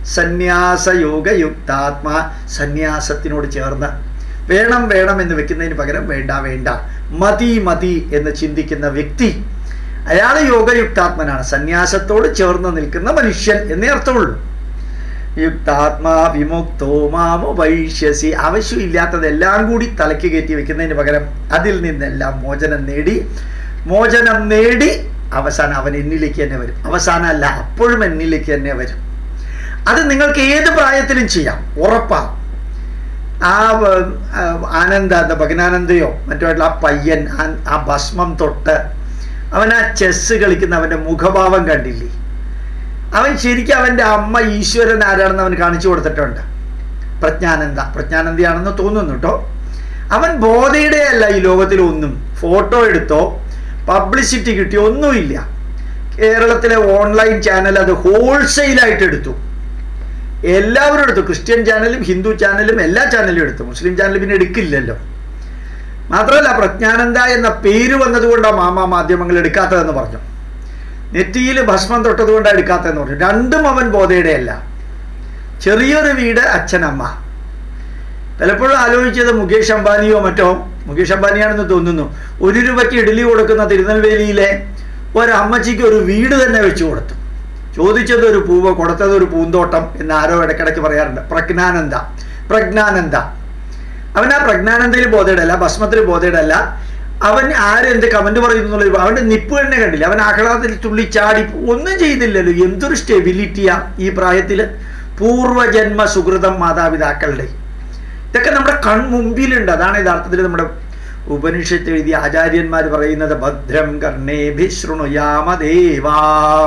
സന്യാസയോഗയുക്താത്മാ സന്യാസത്തിനോട് ചേർന്ന് വേണം വേണം എന്ന് വെക്കുന്നതിന് പകരം വേണ്ട വേണ്ട മതി മതി എന്ന് ചിന്തിക്കുന്ന വ്യക്തി അയാൾ യോഗയുക്താത്മനാണ് സന്യാസത്തോട് ചേർന്ന് നിൽക്കുന്ന മനുഷ്യൻ എന്നേ അർത്ഥമുള്ളൂ യുക്താത്മാ വിമുക്തോ മാമോ വൈശ്യസി ആവശ്യമില്ലാത്തതെല്ലാം കൂടി തലയ്ക്ക് കയറ്റി വെക്കുന്നതിന് പകരം അതിൽ നിന്നെല്ലാം മോചനം നേടി മോചനം നേടി അവസാനം അവൻ എന്നിലേക്ക് തന്നെ വരും അവസാനമല്ല അപ്പോഴും എന്നിലേക്ക് തന്നെ വരും അത് നിങ്ങൾക്ക് ഏത് പ്രായത്തിലും ചെയ്യാം ഉറപ്പാ ആ ആനന്ദ എന്താ ഭഗനാനന്ദയോ മറ്റുമായിട്ടുള്ള ആ പയ്യൻ ആ ഭസ്മം തൊട്ട് അവൻ ആ ചെസ്സ് കളിക്കുന്ന അവൻ്റെ മുഖഭാവം കണ്ടില്ലേ അവൻ ശരിക്കും അവൻ്റെ അമ്മ ഈശ്വരൻ ആരാണെന്ന് അവൻ കാണിച്ചു കൊടുത്തിട്ടുണ്ട് പ്രജ്ഞാനന്ദ പ്രജ്ഞാനന്ദയാണെന്ന് തോന്നുന്നു കേട്ടോ അവൻ ബോധയുടെ അല്ല ഈ ലോകത്തിൽ ഒന്നും ഫോട്ടോ എടുത്തോ പബ്ലിസിറ്റി കിട്ടിയോ ഒന്നുമില്ല കേരളത്തിലെ ഓൺലൈൻ ചാനൽ അത് ഹോൾസെയിലായിട്ട് എടുത്തു എല്ലാവരും എടുത്തു ക്രിസ്ത്യൻ ചാനലും ഹിന്ദു ചാനലും എല്ലാ ചാനലും എടുത്തു മുസ്ലിം ചാനൽ പിന്നെ എടുക്കില്ലല്ലോ മാത്രമല്ല പ്രജ്ഞാനന്ദ എന്ന പേര് വന്നതുകൊണ്ടാണ് മാമാ മാധ്യമങ്ങൾ എടുക്കാത്തതെന്ന് പറഞ്ഞു നെറ്റിയിൽ ഭസ്മം തൊട്ടതുകൊണ്ടാണ് എടുക്കാത്തതെന്ന് പറഞ്ഞു രണ്ടും അവൻ ബോധയുടെ അല്ല ചെറിയൊരു വീട് അച്ഛനമ്മ പലപ്പോഴും ആലോചിച്ചത് മുകേഷ് അംബാനിയോ മറ്റോ മുകേഷ് അംബാനിയാണെന്ന് തോന്നുന്നു ഒരു രൂപയ്ക്ക് ഇഡലി കൊടുക്കുന്ന തിരുനെൽവേലിയിലെ ഒരമ്മച്ചിക്ക് ഒരു വീട് തന്നെ വെച്ചു കൊടുത്തു ചോദിച്ചത് ഒരു പൂവ് കൊടുത്തത് ഒരു പൂന്തോട്ടം എന്ന് ആരോ ഇടയ്ക്കിടയ്ക്ക് പറയാറുണ്ട് പ്രജ്ഞാനന്ദ പ്രജ്ഞാനന്ദ അവൻ ആ പ്രജ്ഞാനന്ദയിൽ ബോധയിടല്ല ഭസ്മത്തിൽ ബോധയിടല്ല അവൻ ആരെന്ത് കമന്റ് പറയുന്നു എന്നുള്ളത് അവന്റെ നിപ്പ് തന്നെ കണ്ടില്ല അവൻ ആഹ്ലാദത്തിൽ തുള്ളി ചാടി ഒന്നും ചെയ്തില്ലല്ലോ എന്തൊരു സ്റ്റെബിലിറ്റിയാ ഈ പ്രായത്തിൽ പൂർവജന്മ സുഹൃതം മാതാപിതാക്കളുടെ ഇതൊക്കെ നമ്മുടെ കൺമുമ്പിലുണ്ട് അതാണ് യഥാർത്ഥത്തിൽ നമ്മുടെ ഉപനിഷത്ത് എഴുതിയ ആചാര്യന്മാർ പറയുന്നത് ഭദ്രം കർണേഭിശൃണുയാമദേവാ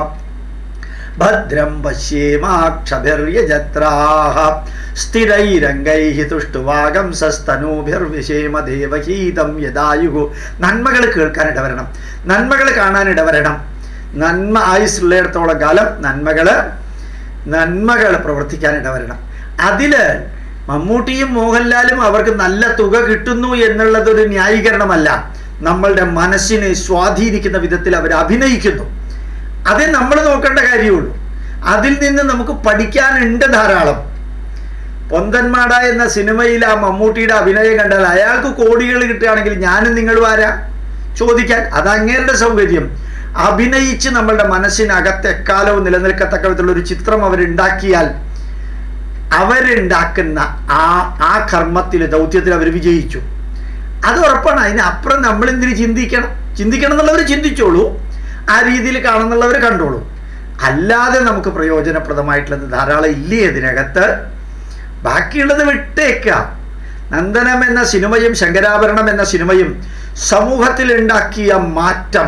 ഭദ്രം പശ്യേമാക്ഷഭിർയജത്രാഹ സ്ഥിരൈരംഗൈ തുഷ്ടുവാകം സസ്തനൂഭിർവിഷേമ ദേവഹീതം യദായുഹു നന്മകൾ കേൾക്കാൻ ഇടവരണം നന്മകൾ കാണാൻ ഇടവരണം നന്മ ആയുസ്സുള്ളിടത്തോളം കാലം നന്മകൾ നന്മകൾ പ്രവർത്തിക്കാൻ ഇടവരണം അതില് മമ്മൂട്ടിയും മോഹൻലാലും അവർക്ക് നല്ല തുക കിട്ടുന്നു എന്നുള്ളത് ഒരു ന്യായീകരണമല്ല നമ്മളുടെ മനസ്സിനെ സ്വാധീനിക്കുന്ന വിധത്തിൽ അവർ അഭിനയിക്കുന്നു അതേ നമ്മൾ നോക്കേണ്ട കാര്യമുള്ളൂ അതിൽ നിന്ന് നമുക്ക് പഠിക്കാനുണ്ട് ധാരാളം പൊന്തന്മാട എന്ന സിനിമയിൽ ആ മമ്മൂട്ടിയുടെ അഭിനയം കണ്ടാൽ അയാൾക്ക് കോടികൾ കിട്ടുകയാണെങ്കിൽ ഞാനും നിങ്ങളും ആരാ ചോദിക്കാൻ അത് അങ്ങേരുടെ സൗകര്യം അഭിനയിച്ച് നമ്മളുടെ മനസ്സിനകത്ത് എക്കാലവും നിലനിൽക്കത്തക്ക വിധത്തിലുള്ള ഒരു ചിത്രം അവരുണ്ടാക്കിയാൽ അവരുണ്ടാക്കുന്ന ആ ആ കർമ്മത്തിൽ ദൗത്യത്തിൽ അവർ വിജയിച്ചു അത് ഉറപ്പാണ് അതിനപ്പുറം നമ്മൾ എന്തിനു ചിന്തിക്കണം ചിന്തിക്കണം എന്നുള്ളവർ ചിന്തിച്ചോളൂ ആ രീതിയിൽ കാണുന്നുള്ളവർ കണ്ടോളൂ അല്ലാതെ നമുക്ക് പ്രയോജനപ്രദമായിട്ടുള്ളത് ധാരാളം ഇല്ലേ ഇതിനകത്ത് ബാക്കിയുള്ളത് വിട്ടേക്കുക നന്ദനം എന്ന സിനിമയും ശങ്കരാഭരണം എന്ന സിനിമയും സമൂഹത്തിൽ ഉണ്ടാക്കിയ മാറ്റം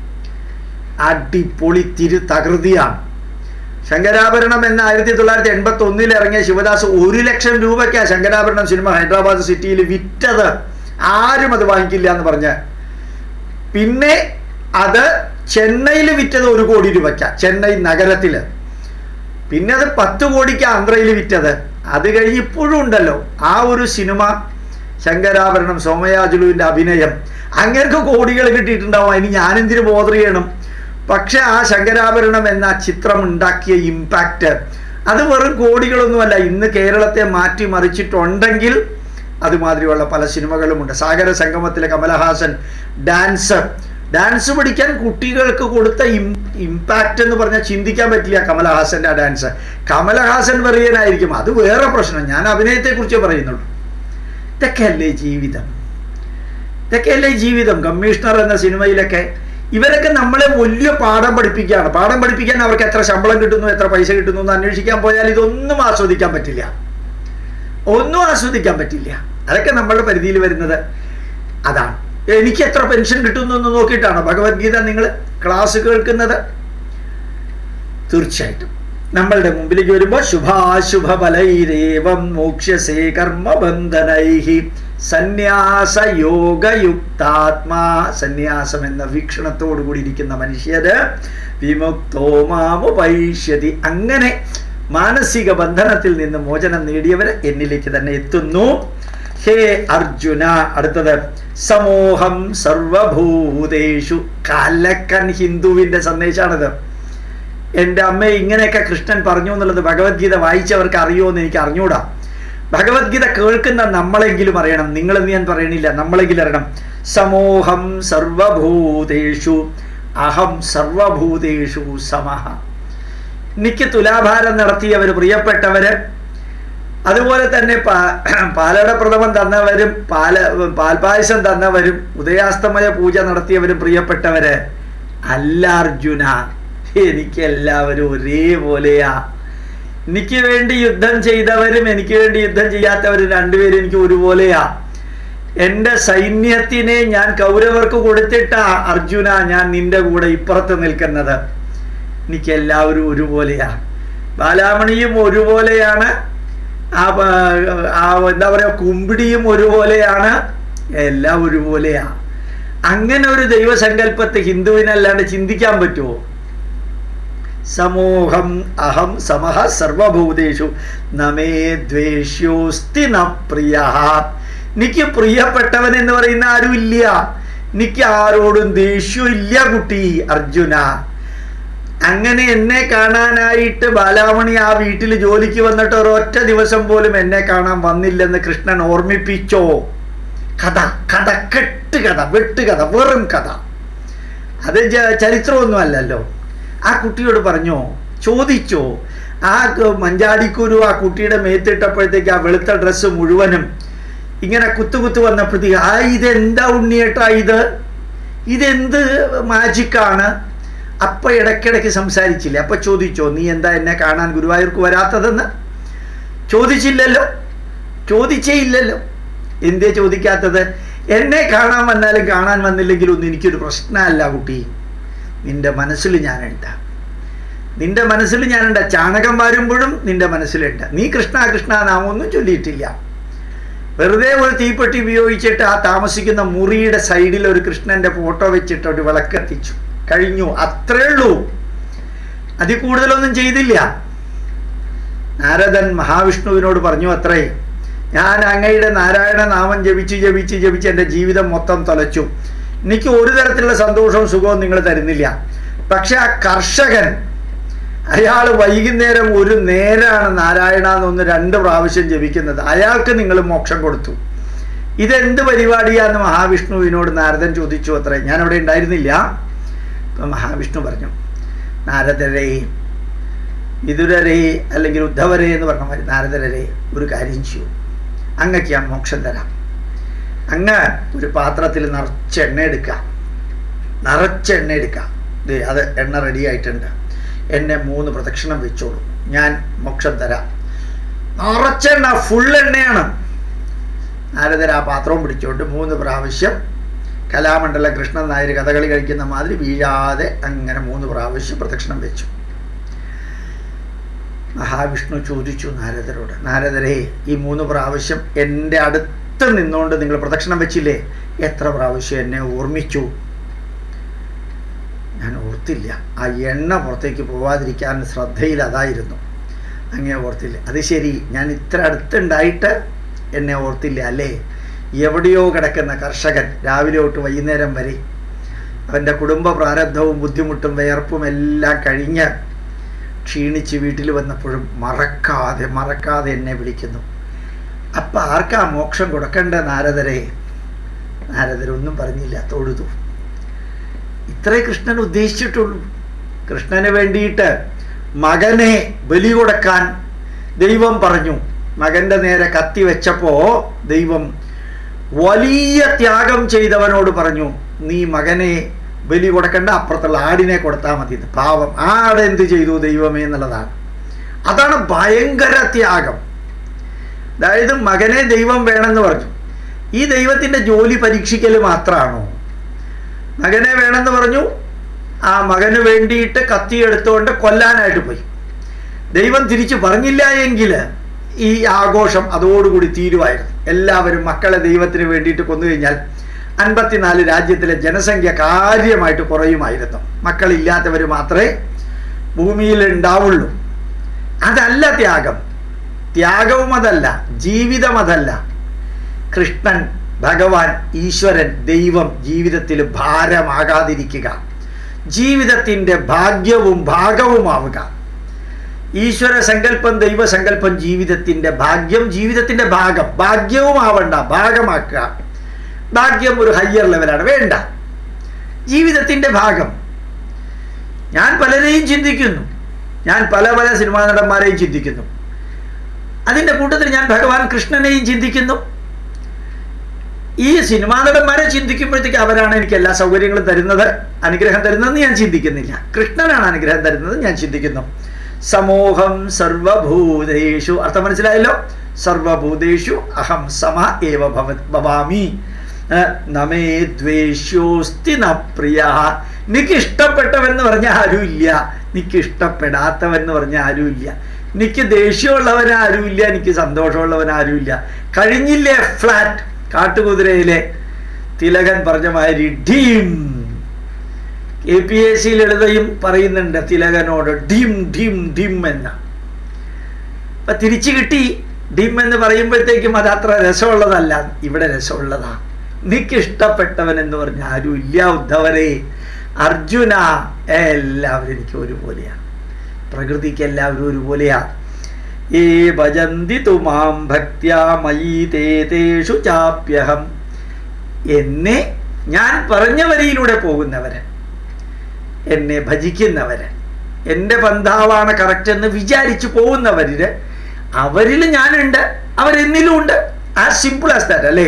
അടിപൊളി തിരു തകൃതിയാണ് ശങ്കരാഭരണം എന്ന ആയിരത്തി തൊള്ളായിരത്തി എൺപത്തി ഒന്നിൽ ഇറങ്ങിയ ശിവദാസ് ഒരു ലക്ഷം രൂപയ്ക്കാണ് ശങ്കരാഭരണം സിനിമ ഹൈദരാബാദ് സിറ്റിയിൽ വിറ്റത് ആരും അത് വാങ്ങിക്കില്ല എന്ന് പറഞ്ഞ് പിന്നെ അത് ചെന്നൈയിൽ വിറ്റത് ഒരു കോടി രൂപയ്ക്ക ചെന്നൈ നഗരത്തിൽ പിന്നെ അത് പത്ത് കോടിക്ക് ആന്ധ്രയിൽ വിറ്റത് അത് കഴിഞ്ഞ് ഇപ്പോഴും ഉണ്ടല്ലോ ആ ഒരു സിനിമ ശങ്കരാഭരണം സോമയാജുലുവിൻ്റെ അഭിനയം അങ്ങനെയൊക്കെ കോടികൾ കിട്ടിയിട്ടുണ്ടാവും അതിന് ഞാനെന്തിനു ബോധർ ചെയ്യണം പക്ഷെ ആ ശങ്കരാഭരണം എന്ന ചിത്രം ഉണ്ടാക്കിയ ഇമ്പാക്റ്റ് അത് വെറും കോടികളൊന്നുമല്ല ഇന്ന് കേരളത്തെ മാറ്റി മറിച്ചിട്ടുണ്ടെങ്കിൽ അതുമാതിരിയുള്ള പല സിനിമകളുമുണ്ട് സാഗര സംഗമത്തിലെ കമലഹാസൻ ഡാൻസ് ഡാൻസ് പഠിക്കാൻ കുട്ടികൾക്ക് കൊടുത്ത ഇമ്പാക്റ്റ് എന്ന് പറഞ്ഞാൽ ചിന്തിക്കാൻ പറ്റില്ല കമലഹാസന്റെ ആ ഡാൻസ് കമലഹാസൻ വെറിയനായിരിക്കും അത് വേറെ പ്രശ്നം ഞാൻ അഭിനയത്തെക്കുറിച്ച് പറയുന്നുള്ളൂ ഇതൊക്കെയല്ലേ ജീവിതം ഇതൊക്കെയല്ലേ ജീവിതം കമ്മീഷണർ എന്ന സിനിമയിലൊക്കെ ഇവരൊക്കെ നമ്മളെ വലിയ പാഠം പഠിപ്പിക്കുകയാണ് പാഠം പഠിപ്പിക്കാൻ അവർക്ക് എത്ര ശമ്പളം കിട്ടുന്നു എത്ര പൈസ കിട്ടുന്നു എന്ന് അന്വേഷിക്കാൻ പോയാൽ ഇതൊന്നും ആസ്വദിക്കാൻ പറ്റില്ല ഒന്നും ആസ്വദിക്കാൻ പറ്റില്ല അതൊക്കെ നമ്മളുടെ പരിധിയിൽ വരുന്നത് അതാണ് എനിക്ക് എത്ര പെൻഷൻ കിട്ടുന്നു എന്ന് നോക്കിയിട്ടാണോ ഭഗവത്ഗീത നിങ്ങൾ ക്ലാസ് കേൾക്കുന്നത് തീർച്ചയായിട്ടും നമ്മളുടെ മുമ്പിലേക്ക് വരുമ്പോൾ ശുഭാശുഭ ഫലൈരേവം മോക്ഷ്യസേ കർമ്മബന്ധനൈഹി സന്യാസ യോഗയുക്താത്മാ സന്യാസം എന്ന വീക്ഷണത്തോടു കൂടി ഇരിക്കുന്ന മനുഷ്യര് വിമുക്തോ മാമുപൈഷ്യതി അങ്ങനെ മാനസിക ബന്ധനത്തിൽ നിന്ന് മോചനം നേടിയവർ എന്നിലേക്ക് തന്നെ എത്തുന്നു ഹേ അർജുന അടുത്തത് സമൂഹം സർവഭൂതേഷു കലക്കൻ ഹിന്ദുവിന്റെ സന്ദേശമാണിത് എൻ്റെ അമ്മ ഇങ്ങനെയൊക്കെ കൃഷ്ണൻ പറഞ്ഞു എന്നുള്ളത് ഭഗവത്ഗീത വായിച്ചവർക്ക് അറിയുമോ എന്ന് എനിക്ക് അറിഞ്ഞൂടാ ഭഗവത്ഗീത കേൾക്കുന്ന നമ്മളെങ്കിലും അറിയണം നിങ്ങളെന്ന് ഞാൻ പറയണില്ല നമ്മളെങ്കിലും അറിയണം സമൂഹം സർവഭൂതേഷു അഹം സർവഭൂതേഷു സമഹ എനിക്ക് തുലാഭാരം നടത്തിയവർ പ്രിയപ്പെട്ടവര് അതുപോലെ തന്നെ പാലട പ്രഥമം തന്നവരും പാല പാൽപായസം തന്നവരും ഉദയാസ്തമയ പൂജ നടത്തിയവരും പ്രിയപ്പെട്ടവര് അല്ല അർജുന എനിക്ക് എല്ലാവരും ഒരേപോലെയാ എനിക്ക് വേണ്ടി യുദ്ധം ചെയ്തവരും എനിക്ക് വേണ്ടി യുദ്ധം ചെയ്യാത്തവരും രണ്ടുപേരും എനിക്ക് ഒരുപോലെയാ എൻ്റെ സൈന്യത്തിനെ ഞാൻ കൗരവർക്ക് കൊടുത്തിട്ടാ അർജുന ഞാൻ നിന്റെ കൂടെ ഇപ്പുറത്ത് നിൽക്കുന്നത് എനിക്ക് എല്ലാവരും ഒരുപോലെയാ ബാലാമണിയും ഒരുപോലെയാണ് ആ ആ എന്താ പറയുക കുമ്പിടിയും ഒരുപോലെയാണ് എല്ലാം ഒരുപോലെയാ അങ്ങനെ ഒരു ദൈവസങ്കല്പത്തെ ഹിന്ദുവിനല്ലാണ്ട് ചിന്തിക്കാൻ പറ്റുമോ സമൂഹം അഹം സമഹ സർവഭൂതേഷു നമേ ദ്വേഷ്യോസ്തി ന പ്രിയ എനിക്ക് പ്രിയപ്പെട്ടവൻ എന്ന് പറയുന്ന ആരും ഇല്ല എനിക്ക് ആരോടും ദേഷ്യം ഇല്ല കുട്ടി അർജുന അങ്ങനെ എന്നെ കാണാനായിട്ട് ബാലാമണി ആ വീട്ടിൽ ജോലിക്ക് വന്നിട്ട് ഒരൊറ്റ ദിവസം പോലും എന്നെ കാണാൻ വന്നില്ലെന്ന് കൃഷ്ണൻ ഓർമ്മിപ്പിച്ചോ കഥ കഥ കെട്ട് കഥ വെട്ടുകഥ വെറും കഥ അത് ചരിത്രമൊന്നും അല്ലല്ലോ ആ കുട്ടിയോട് പറഞ്ഞോ ചോദിച്ചോ ആ മഞ്ചാടിക്കുരു ആ കുട്ടിയുടെ മേത്തിട്ടപ്പോഴത്തേക്ക് ആ വെളുത്ത ഡ്രസ്സ് മുഴുവനും ഇങ്ങനെ കുത്തു കുത്തു വന്നപ്പോഴത്തേക്ക് ആ ഇതെന്താ ഉണ്ണിയേട്ടാ ഇത് ഇതെന്ത് മാജിക്കാണ് അപ്പൊ ഇടയ്ക്കിടയ്ക്ക് സംസാരിച്ചില്ലേ അപ്പൊ ചോദിച്ചോ നീ എന്താ എന്നെ കാണാൻ ഗുരുവായൂർക്ക് വരാത്തതെന്ന് ചോദിച്ചില്ലല്ലോ ചോദിച്ചേ ഇല്ലല്ലോ എന്തേ ചോദിക്കാത്തത് എന്നെ കാണാൻ വന്നാലും കാണാൻ വന്നില്ലെങ്കിലും ഒന്നും എനിക്കൊരു പ്രശ്നമല്ല കുട്ടി നിന്റെ മനസ്സിൽ ഞാനുണ്ട് നിന്റെ മനസ്സിൽ ഞാനുണ്ട് ചാണകം വാരുമ്പോഴും നിന്റെ മനസ്സിലുണ്ട് നീ കൃഷ്ണ കൃഷ്ണ നാമൊന്നും ചൊല്ലിയിട്ടില്ല വെറുതെ ഒരു തീപ്പെട്ടി ഉപയോഗിച്ചിട്ട് ആ താമസിക്കുന്ന മുറിയുടെ സൈഡിൽ ഒരു കൃഷ്ണന്റെ ഫോട്ടോ വെച്ചിട്ട് ഒരു വിളക്കെത്തിച്ചു കഴിഞ്ഞു അത്രേ ഉള്ളൂ അതിൽ കൂടുതലൊന്നും ചെയ്തില്ല നാരദൻ മഹാവിഷ്ണുവിനോട് പറഞ്ഞു അത്രേ ഞാൻ അങ്ങയുടെ നാരായണ നാമം ജപിച്ച് ജപിച്ച് ജപിച്ച് എൻ്റെ ജീവിതം മൊത്തം തൊലച്ചു എനിക്ക് ഒരു തരത്തിലുള്ള സന്തോഷവും സുഖവും നിങ്ങൾ തരുന്നില്ല പക്ഷെ ആ കർഷകൻ അയാൾ വൈകുന്നേരം ഒരു നേരാണ് നാരായണ എന്നൊന്ന് രണ്ട് പ്രാവശ്യം ജപിക്കുന്നത് അയാൾക്ക് നിങ്ങൾ മോക്ഷം കൊടുത്തു ഇതെന്ത് പരിപാടിയാന്ന് മഹാവിഷ്ണുവിനോട് നാരദൻ ചോദിച്ചു അത്രേ ഞാൻ അവിടെ ഉണ്ടായിരുന്നില്ല ഇപ്പം മഹാവിഷ്ണു പറഞ്ഞു നാരദരെ വിതുരരെ അല്ലെങ്കിൽ ഉദ്ധവരെ എന്ന് പറഞ്ഞ മാതിരി നാരദരെ ഒരു കാര്യം ചെയ്യൂ അങ്ങക്ക് ഞാൻ മോക്ഷം തരാം അങ്ങ് ഒരു പാത്രത്തിൽ നിറച്ച് എണ്ണ എടുക്കുക നിറച്ച് എണ്ണ എടുക്കുക ദേ അത് എണ്ണ റെഡി ആയിട്ടുണ്ട് എന്നെ മൂന്ന് പ്രദക്ഷിണം വെച്ചോളൂ ഞാൻ മോക്ഷം തരാം നിറച്ചെണ്ണ ഫുൾ എണ്ണയാണ് നാരദർ ആ പാത്രവും പിടിച്ചുകൊണ്ട് മൂന്ന് പ്രാവശ്യം കലാമണ്ഡല കൃഷ്ണൻ നായർ കഥകളി കഴിക്കുന്ന മാതിരി വീഴാതെ അങ്ങനെ മൂന്ന് പ്രാവശ്യം പ്രദക്ഷിണം വെച്ചു മഹാവിഷ്ണു ചോദിച്ചു നാരദരോട് നാരദരെ ഈ മൂന്ന് പ്രാവശ്യം എൻ്റെ അടുത്ത് നിന്നുകൊണ്ട് നിങ്ങൾ പ്രദക്ഷിണം വെച്ചില്ലേ എത്ര പ്രാവശ്യം എന്നെ ഓർമ്മിച്ചു ഞാൻ ഓർത്തില്ല ആ എണ്ണ പുറത്തേക്ക് പോവാതിരിക്കാൻ ശ്രദ്ധയിൽ അതായിരുന്നു അങ്ങേ ഓർത്തില്ല അത് ശരി ഞാൻ ഇത്ര അടുത്തുണ്ടായിട്ട് എന്നെ ഓർത്തില്ല അല്ലേ എവിടെയോ കിടക്കുന്ന കർഷകൻ രാവിലെ തൊട്ട് വൈകുന്നേരം വരെ അവൻ്റെ കുടുംബ പ്രാരബ്ധവും ബുദ്ധിമുട്ടും വിയർപ്പും എല്ലാം കഴിഞ്ഞ് ക്ഷീണിച്ച് വീട്ടിൽ വന്നപ്പോഴും മറക്കാതെ മറക്കാതെ എന്നെ വിളിക്കുന്നു അപ്പം ആർക്കാ മോക്ഷം കൊടുക്കേണ്ട നാരദരെ നാരദരൊന്നും പറഞ്ഞില്ല തൊഴുതു ഇത്രേ കൃഷ്ണൻ ഉദ്ദേശിച്ചിട്ടുള്ളൂ കൃഷ്ണന് വേണ്ടിയിട്ട് മകനെ ബലി കൊടുക്കാൻ ദൈവം പറഞ്ഞു മകന്റെ നേരെ കത്തി വെച്ചപ്പോ ദൈവം വലിയ ത്യാഗം ചെയ്തവനോട് പറഞ്ഞു നീ മകനെ ബലി കൊടുക്കണ്ട അപ്പുറത്തുള്ള ആടിനെ കൊടുത്താൽ മതി എന്ന്. പാവം ആട് എന്ത് ചെയ്തു ദൈവമേ എന്നുള്ളതാണ് അതാണ് ഭയങ്കര ത്യാഗം അതായത് മകനെ ദൈവം വേണമെന്ന് പറഞ്ഞു ഈ ദൈവത്തിന്റെ ജോലി പരീക്ഷിക്കൽ മാത്രമാണോ മകനെ വേണമെന്ന് പറഞ്ഞു ആ മകന് വേണ്ടിയിട്ട് കത്തി എടുത്തുകൊണ്ട് കൊല്ലാനായിട്ട് പോയി ദൈവം തിരിച്ചു പറഞ്ഞില്ല എങ്കിൽ ഈ ആഘോഷം അതോടുകൂടി തീരുമായിരുന്നു എല്ലാവരും മക്കളെ ദൈവത്തിന് വേണ്ടിയിട്ട് കൊന്നു കഴിഞ്ഞാൽ അൻപത്തിനാല് രാജ്യത്തിലെ ജനസംഖ്യ കാര്യമായിട്ട് കുറയുമായിരുന്നു മക്കളില്ലാത്തവർ മാത്രമേ ഭൂമിയിൽ ഉണ്ടാവുള്ളൂ അതല്ല ത്യാഗം ത്യാഗവും അതല്ല ജീവിതം അതല്ല കൃഷ്ണൻ ഭഗവാൻ ഈശ്വരൻ ദൈവം ജീവിതത്തിൽ ഭാരമാകാതിരിക്കുക ജീവിതത്തിൻ്റെ ഭാഗ്യവും ഭാഗവുമാവുക ഈശ്വര സങ്കല്പം ദൈവസങ്കല്പം ജീവിതത്തിൻ്റെ ഭാഗ്യം ജീവിതത്തിൻ്റെ ഭാഗം ഭാഗ്യവും ആവണ്ട ഭാഗമാക്കുക ഭാഗ്യം ഒരു ഹയ്യർ ലെവലാണ് വേണ്ട ജീവിതത്തിൻ്റെ ഭാഗം ഞാൻ പലരെയും ചിന്തിക്കുന്നു ഞാൻ പല പല സിനിമാ നടന്മാരെയും ചിന്തിക്കുന്നു അതിൻ്റെ കൂട്ടത്തിൽ ഞാൻ ഭഗവാൻ കൃഷ്ണനെയും ചിന്തിക്കുന്നു ഈ സിനിമാ നടന്മാരെ ചിന്തിക്കുമ്പോഴത്തേക്ക് അവരാണ് എനിക്ക് എല്ലാ സൗകര്യങ്ങളും തരുന്നത് അനുഗ്രഹം തരുന്നതെന്ന് ഞാൻ ചിന്തിക്കുന്നില്ല കൃഷ്ണനാണ് അനുഗ്രഹം തരുന്നത് ഞാൻ ചിന്തിക്കുന്നു സമൂഹം സർവഭൂതേഷു അർത്ഥം മനസ്സിലായല്ലോ സർവഭൂതേഷു അഹം സമ ഏവ ഭവ ഭവാമി ഏഹ്, നമേ ദ്വേഷ്യോസ്തി ന പ്രിയ നിക്ക് ഇഷ്ടപ്പെട്ടവെന്ന് പറഞ്ഞ ആരുമില്ല നിക്ക് ഇഷ്ടപ്പെടാത്തവെന്ന് പറഞ്ഞ ആരുമില്ല നിക്ക് ദേഷ്യമുള്ളവൻ ആരുമില്ല എനിക്ക് സന്തോഷമുള്ളവൻ ആരുമില്ല കഴിഞ്ഞില്ലേ ഫ്ലാറ്റ് കാട്ടുകുതിരയിലെ തിലകൻ പറഞ്ഞ മാതിരി ഡീം എ പി എസ് സി ലളിതയും പറയുന്നുണ്ട് തിലകനോട് ഡിം ഡിം ഡിം എന്ന അപ്പൊ തിരിച്ചു കിട്ടി ഡിം എന്ന് പറയുമ്പോഴത്തേക്കും അത് അത്ര രസമുള്ളതല്ല ഇവിടെ രസമുള്ളതാ നിക്ക് ഇഷ്ടപ്പെട്ടവൻ എന്ന് പറഞ്ഞ ആരും ഇല്ല ഉദ്ധവരെ അർജുന എല്ലാവരും എനിക്ക് ഒരുപോലെയാണ് പ്രകൃതിക്ക് എല്ലാവരും ഒരുപോലെയാ ഏ ഭജന്തി തുമാം ഭക്ത്യാ മയീ തേ തേഷു ചാപ്യഹം എന്നെ ഞാൻ പറഞ്ഞ വരിയിലൂടെ പോകുന്നവര് എന്നെ ഭജിക്കുന്നവര് എൻ്റെ പന്ഥാവാണ് കറക്റ്റ് എന്ന് വിചാരിച്ചു പോകുന്നവരില് അവരിൽ ഞാനുണ്ട് അവരെന്നിലും ഉണ്ട് ആസ് സിമ്പിൾ ആസ് ദാറ്റ് അല്ലേ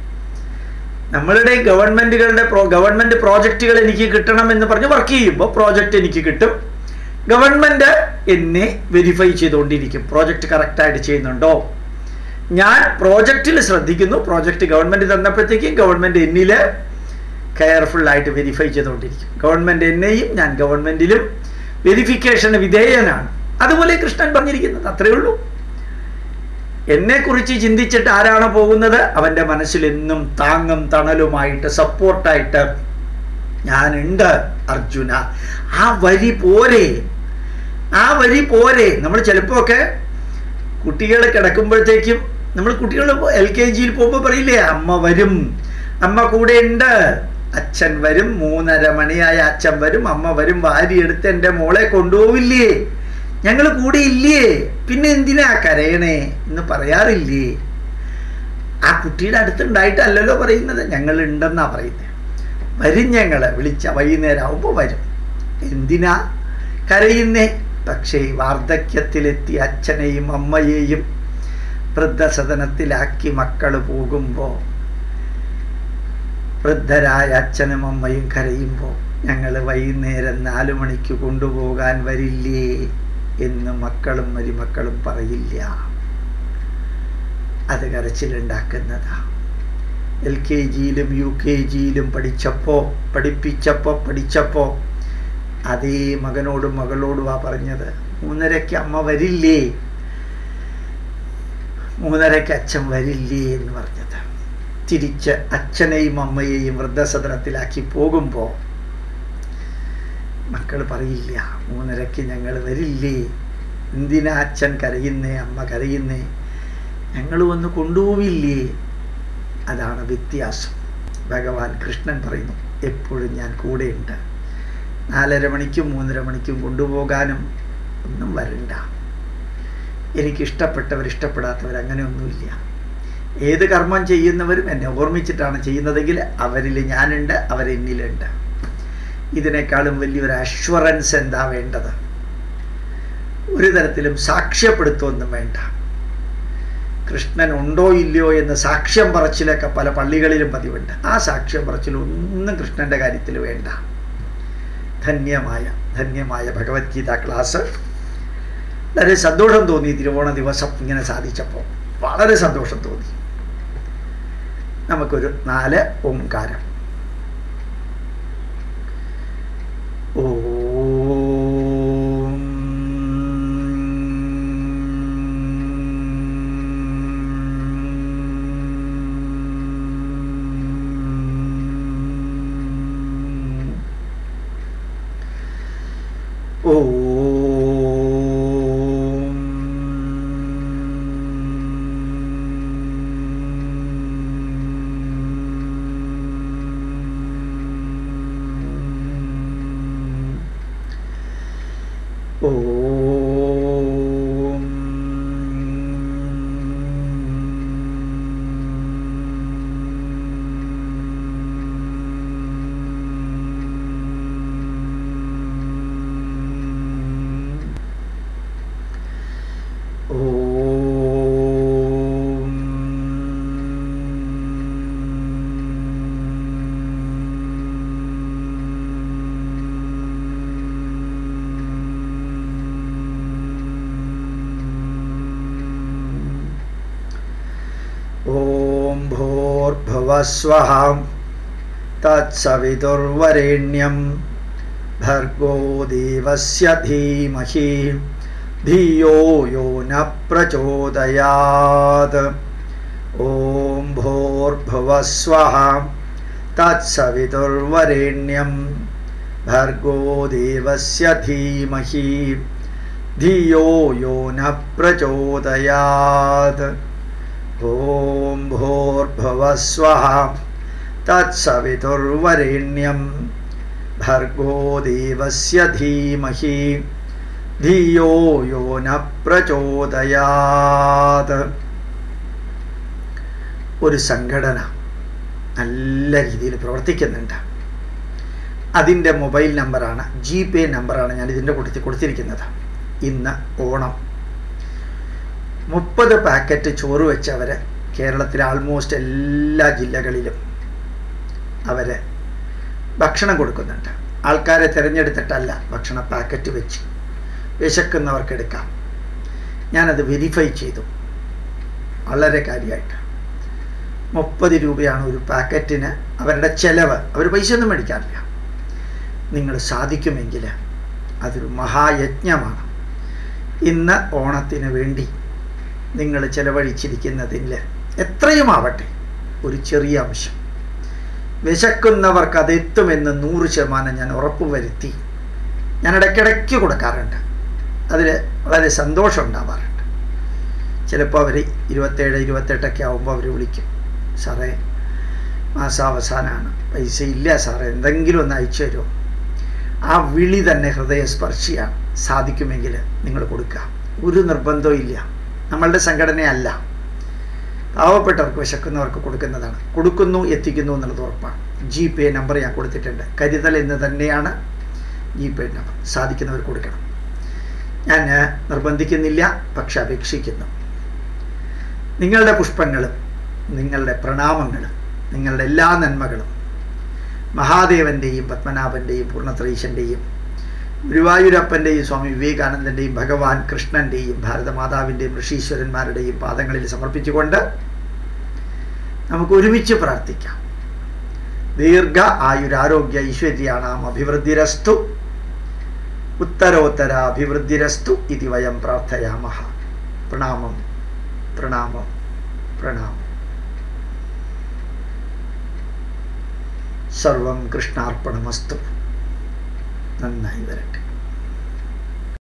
നമ്മളുടെ ഗവൺമെന്റുകളുടെ പ്രോ ഗവൺമെന്റ് പ്രോജക്റ്റുകൾ എനിക്ക് കിട്ടണം എന്ന് പറഞ്ഞ് വർക്ക് ചെയ്യുമ്പോൾ പ്രോജക്റ്റ് എനിക്ക് കിട്ടും ഗവൺമെന്റ് എന്നെ വെരിഫൈ ചെയ്തുകൊണ്ടിരിക്കും പ്രോജക്റ്റ് കറക്റ്റായിട്ട് ചെയ്യുന്നുണ്ടോ ഞാൻ പ്രോജക്റ്റിൽ ശ്രദ്ധിക്കുന്നു പ്രോജക്റ്റ് ഗവൺമെന്റ് തന്നപ്പോഴത്തേക്കും ഗവൺമെന്റ് എന്നില് കെയർഫുൾ ആയിട്ട് വെരിഫൈ ചെയ്തുകൊണ്ടിരിക്കും ഗവൺമെന്റ് എന്നെയും ഞാൻ ഗവൺമെന്റിലും വെരിഫിക്കേഷന് വിധേയനാണ് അതുപോലെ കൃഷ്ണൻ പറഞ്ഞിരിക്കുന്നത് അത്രയേ ഉള്ളൂ എന്നെക്കുറിച്ച് ചിന്തിച്ചിട്ട് ആരാണ് പോകുന്നത് അവൻ്റെ മനസ്സിൽ എന്നും താങ്ങും തണലുമായിട്ട് സപ്പോർട്ടായിട്ട് ഞാനുണ്ട് അർജുന ആ വരി പോരെ ആ വരി പോരെ നമ്മൾ ചിലപ്പോൾ ഒക്കെ കുട്ടികൾ കിടക്കുമ്പോഴത്തേക്കും നമ്മൾ കുട്ടികൾ എൽ കെ ജിയിൽ പോകുമ്പോൾ പറയില്ലേ അമ്മ വരും അമ്മ കൂടെ ഉണ്ട് അച്ഛൻ വരും മൂന്നര മണിയായ അച്ഛൻ വരും അമ്മ വരും വാരിയെടുത്ത് എൻ്റെ മോളെ കൊണ്ടുപോവില്ലേ ഞങ്ങൾ കൂടെ ഇല്ലേ പിന്നെ എന്തിനാ കരയണേ എന്ന് പറയാറില്ലേ ആ കുട്ടിയുടെ അടുത്തുണ്ടായിട്ടല്ലല്ലോ പറയുന്നത് ഞങ്ങൾ ഉണ്ടെന്നാ പറയുന്നത് വരും ഞങ്ങള് വിളിച്ച വൈകുന്നേരം ആവുമ്പോൾ വരും എന്തിനാ കരയുന്നേ പക്ഷേ വാർദ്ധക്യത്തിലെത്തിയ അച്ഛനെയും അമ്മയെയും വൃദ്ധസദനത്തിലാക്കി മക്കൾ പോകുമ്പോൾ വൃദ്ധരായ അച്ഛനും അമ്മയും കരയുമ്പോൾ ഞങ്ങൾ വൈകുന്നേരം നാലു മണിക്ക് കൊണ്ടുപോകാൻ വരില്ലേ എന്ന് മക്കളും മരുമക്കളും പറയില്ല അത് കരച്ചിലുണ്ടാക്കുന്നതാ എൽ കെ ജിയിലും യു കെ ജിയിലും പഠിച്ചപ്പോൾ പഠിപ്പിച്ചപ്പോൾ പഠിച്ചപ്പോൾ അതേ മകനോടും മകളോടും ആ പറഞ്ഞത് മൂന്നരയ്ക്ക് അമ്മ വരില്ലേ മൂന്നരയ്ക്ക് അച്ഛൻ വരില്ലേ എന്ന് പറഞ്ഞത് തിരിച്ച് അച്ഛനെയും അമ്മയെയും വൃദ്ധസദനത്തിലാക്കി പോകുമ്പോൾ മക്കൾ പറയില്ല മൂന്നരയ്ക്ക് ഞങ്ങൾ വരില്ലേ എന്തിനാ അച്ഛൻ കരയുന്നേ അമ്മ കരയുന്നേ ഞങ്ങൾ വന്ന് കൊണ്ടുപോവില്ലേ അതാണ് വ്യത്യാസം ഭഗവാൻ കൃഷ്ണൻ പറയുന്നു എപ്പോഴും ഞാൻ കൂടെയുണ്ട് നാലര മണിക്കും മൂന്നര മണിക്കും കൊണ്ടുപോകാനും ഒന്നും വരണ്ട എനിക്കിഷ്ടപ്പെട്ടവർ ഇഷ്ടപ്പെടാത്തവർ അങ്ങനെയൊന്നുമില്ല ഏത് കർമ്മം ചെയ്യുന്നവരും എന്നെ ഓർമ്മിച്ചിട്ടാണ് ചെയ്യുന്നതെങ്കിൽ അവരിൽ ഞാനുണ്ട് അവരെന്നിലുണ്ട് ഇതിനേക്കാളും വലിയൊരു അഷ്വറൻസ് എന്താ വേണ്ടത് ഒരു തരത്തിലും സാക്ഷ്യപ്പെടുത്തുമൊന്നും വേണ്ട കൃഷ്ണൻ ഉണ്ടോ ഇല്ലയോ എന്ന് സാക്ഷ്യം പറച്ചിലൊക്കെ പല പള്ളികളിലും പതിവുണ്ട് ആ സാക്ഷ്യം പറച്ചിലൊന്നും കൃഷ്ണൻ്റെ കാര്യത്തിൽ വേണ്ട ധന്യമായ ധന്യമായ ഭഗവത്ഗീത ക്ലാസ് വളരെ സന്തോഷം തോന്നി തിരുവോണ ദിവസം ഇങ്ങനെ സാധിച്ചപ്പോൾ വളരെ സന്തോഷം തോന്നി നമുക്കൊരു നാല് ഓംകാരം ഓം ഓം ഓം ഓം ॐ भोर्भुवस्वः तत्सवितुर्वरेण्यं भर्गो देवस्य धीमहि धियो यो न प्रचोदयात् ॐ भोर्भुवस्वः तत्सवितुर्वरेण्यं भर्गो देवस्य धीमहि धियो यो न प्रचोदयात् ॐ भोर्भुवस्वः तत्सवितुर्वरेण्यं भर्गो देवस्य धीमहि धियो यो न प्रचोदयात् ഒരു സംഘടന നല്ല രീതിയിൽ പ്രവർത്തിക്കുന്നുണ്ട് അതിൻ്റെ മൊബൈൽ നമ്പറാണ് ജി പേ നമ്പറാണ് ഞാൻ ഇതിൻ്റെ കൊടുത്തി കൊടുത്തിരിക്കുന്നത് ഇന്ന് ഓണം മുപ്പത് പാക്കറ്റ് ചോറ് വെച്ചവർ കേരളത്തിലെ ആൾമോസ്റ്റ് എല്ലാ ജില്ലകളിലും അവർ ഭക്ഷണം കൊടുക്കുന്നുണ്ട് ആൾക്കാരെ തിരഞ്ഞെടുത്തിട്ടല്ല ഭക്ഷണ പാക്കറ്റ് വെച്ച് വിശക്കുന്നവർക്ക് എടുക്കാം ഞാനത് വെരിഫൈ ചെയ്തു വളരെ കാര്യമായിട്ട് മുപ്പത് രൂപയാണ് ഒരു പാക്കറ്റിന് അവരുടെ ചെലവ് അവർ പൈസ ഒന്നും മേടിക്കാറില്ല നിങ്ങൾ സാധിക്കുമെങ്കിൽ അതൊരു മഹായജ്ഞമാണ് ഇന്ന് ഓണത്തിന് വേണ്ടി നിങ്ങൾ ചെലവഴിച്ചിരിക്കുന്നതിൽ എത്രയും ആവട്ടെ ഒരു ചെറിയ അംശം വിശക്കുന്നവർക്ക് അതെത്തുമെന്ന് നൂറ് ശതമാനം ഞാൻ ഉറപ്പുവരുത്തി ഞാൻ ഇടയ്ക്കിടയ്ക്ക് കൊടുക്കാറുണ്ട് അതിൽ വളരെ സന്തോഷം ഉണ്ടാവാറുണ്ട് ചിലപ്പോൾ അവർ ഇരുപത്തേഴ് ഇരുപത്തെട്ടൊക്കെ ആകുമ്പോൾ അവർ വിളിക്കും സാറേ മാസാവസാനമാണ് പൈസ ഇല്ല സാറേ എന്തെങ്കിലും ഒന്ന് അയച്ചു തരുമോ ആ വിളി തന്നെ ഹൃദയസ്പർശിയാണ് സാധിക്കുമെങ്കിൽ നിങ്ങൾ കൊടുക്കുക ഒരു നിർബന്ധവും ഇല്ല നമ്മളുടെ സംഘടനയല്ല പാവപ്പെട്ടവർക്ക് വിശക്കുന്നവർക്ക് കൊടുക്കുന്നതാണ് കൊടുക്കുന്നു എത്തിക്കുന്നു എന്നുള്ളത് ഉറപ്പാണ് ജി പേ നമ്പർ ഞാൻ കൊടുത്തിട്ടുണ്ട് കരുതൽ എന്ന് തന്നെയാണ് ജി പേ നമ്പർ സാധിക്കുന്നവർ കൊടുക്കണം ഞാൻ നിർബന്ധിക്കുന്നില്ല പക്ഷെ അപേക്ഷിക്കുന്നു നിങ്ങളുടെ പുഷ്പങ്ങളും നിങ്ങളുടെ പ്രണാമങ്ങളും നിങ്ങളുടെ എല്ലാ നന്മകളും മഹാദേവൻ്റെയും പത്മനാഭൻ്റെയും പൂർണ്ണത്രയീശൻ്റെയും ഗുരുവായൂരപ്പൻ്റെയും സ്വാമി വിവേകാനന്ദൻ്റെയും ഭഗവാൻ കൃഷ്ണൻ്റെയും ഭാരതമാതാവിൻ്റെയും ഋഷീശ്വരന്മാരുടെയും പാദങ്ങളിൽ സമർപ്പിച്ചുകൊണ്ട് നമുക്ക് ഒരുമിച്ച് പ്രാർത്ഥിക്കാം ദീർഘ ആയുരാരോഗ്യ ഐശ്വര്യാണാം അഭിവൃദ്ധിരസ്തു ഉത്തരോത്തര അഭിവൃദ്ധിരസ്തു ഇതി വയം പ്രാർത്ഥയാമ പ്രണാമം പ്രണാമം പ്രണാമം സർവം കൃഷ്ണാർപ്പണമസ്തു നന്നായി വരട്ടെ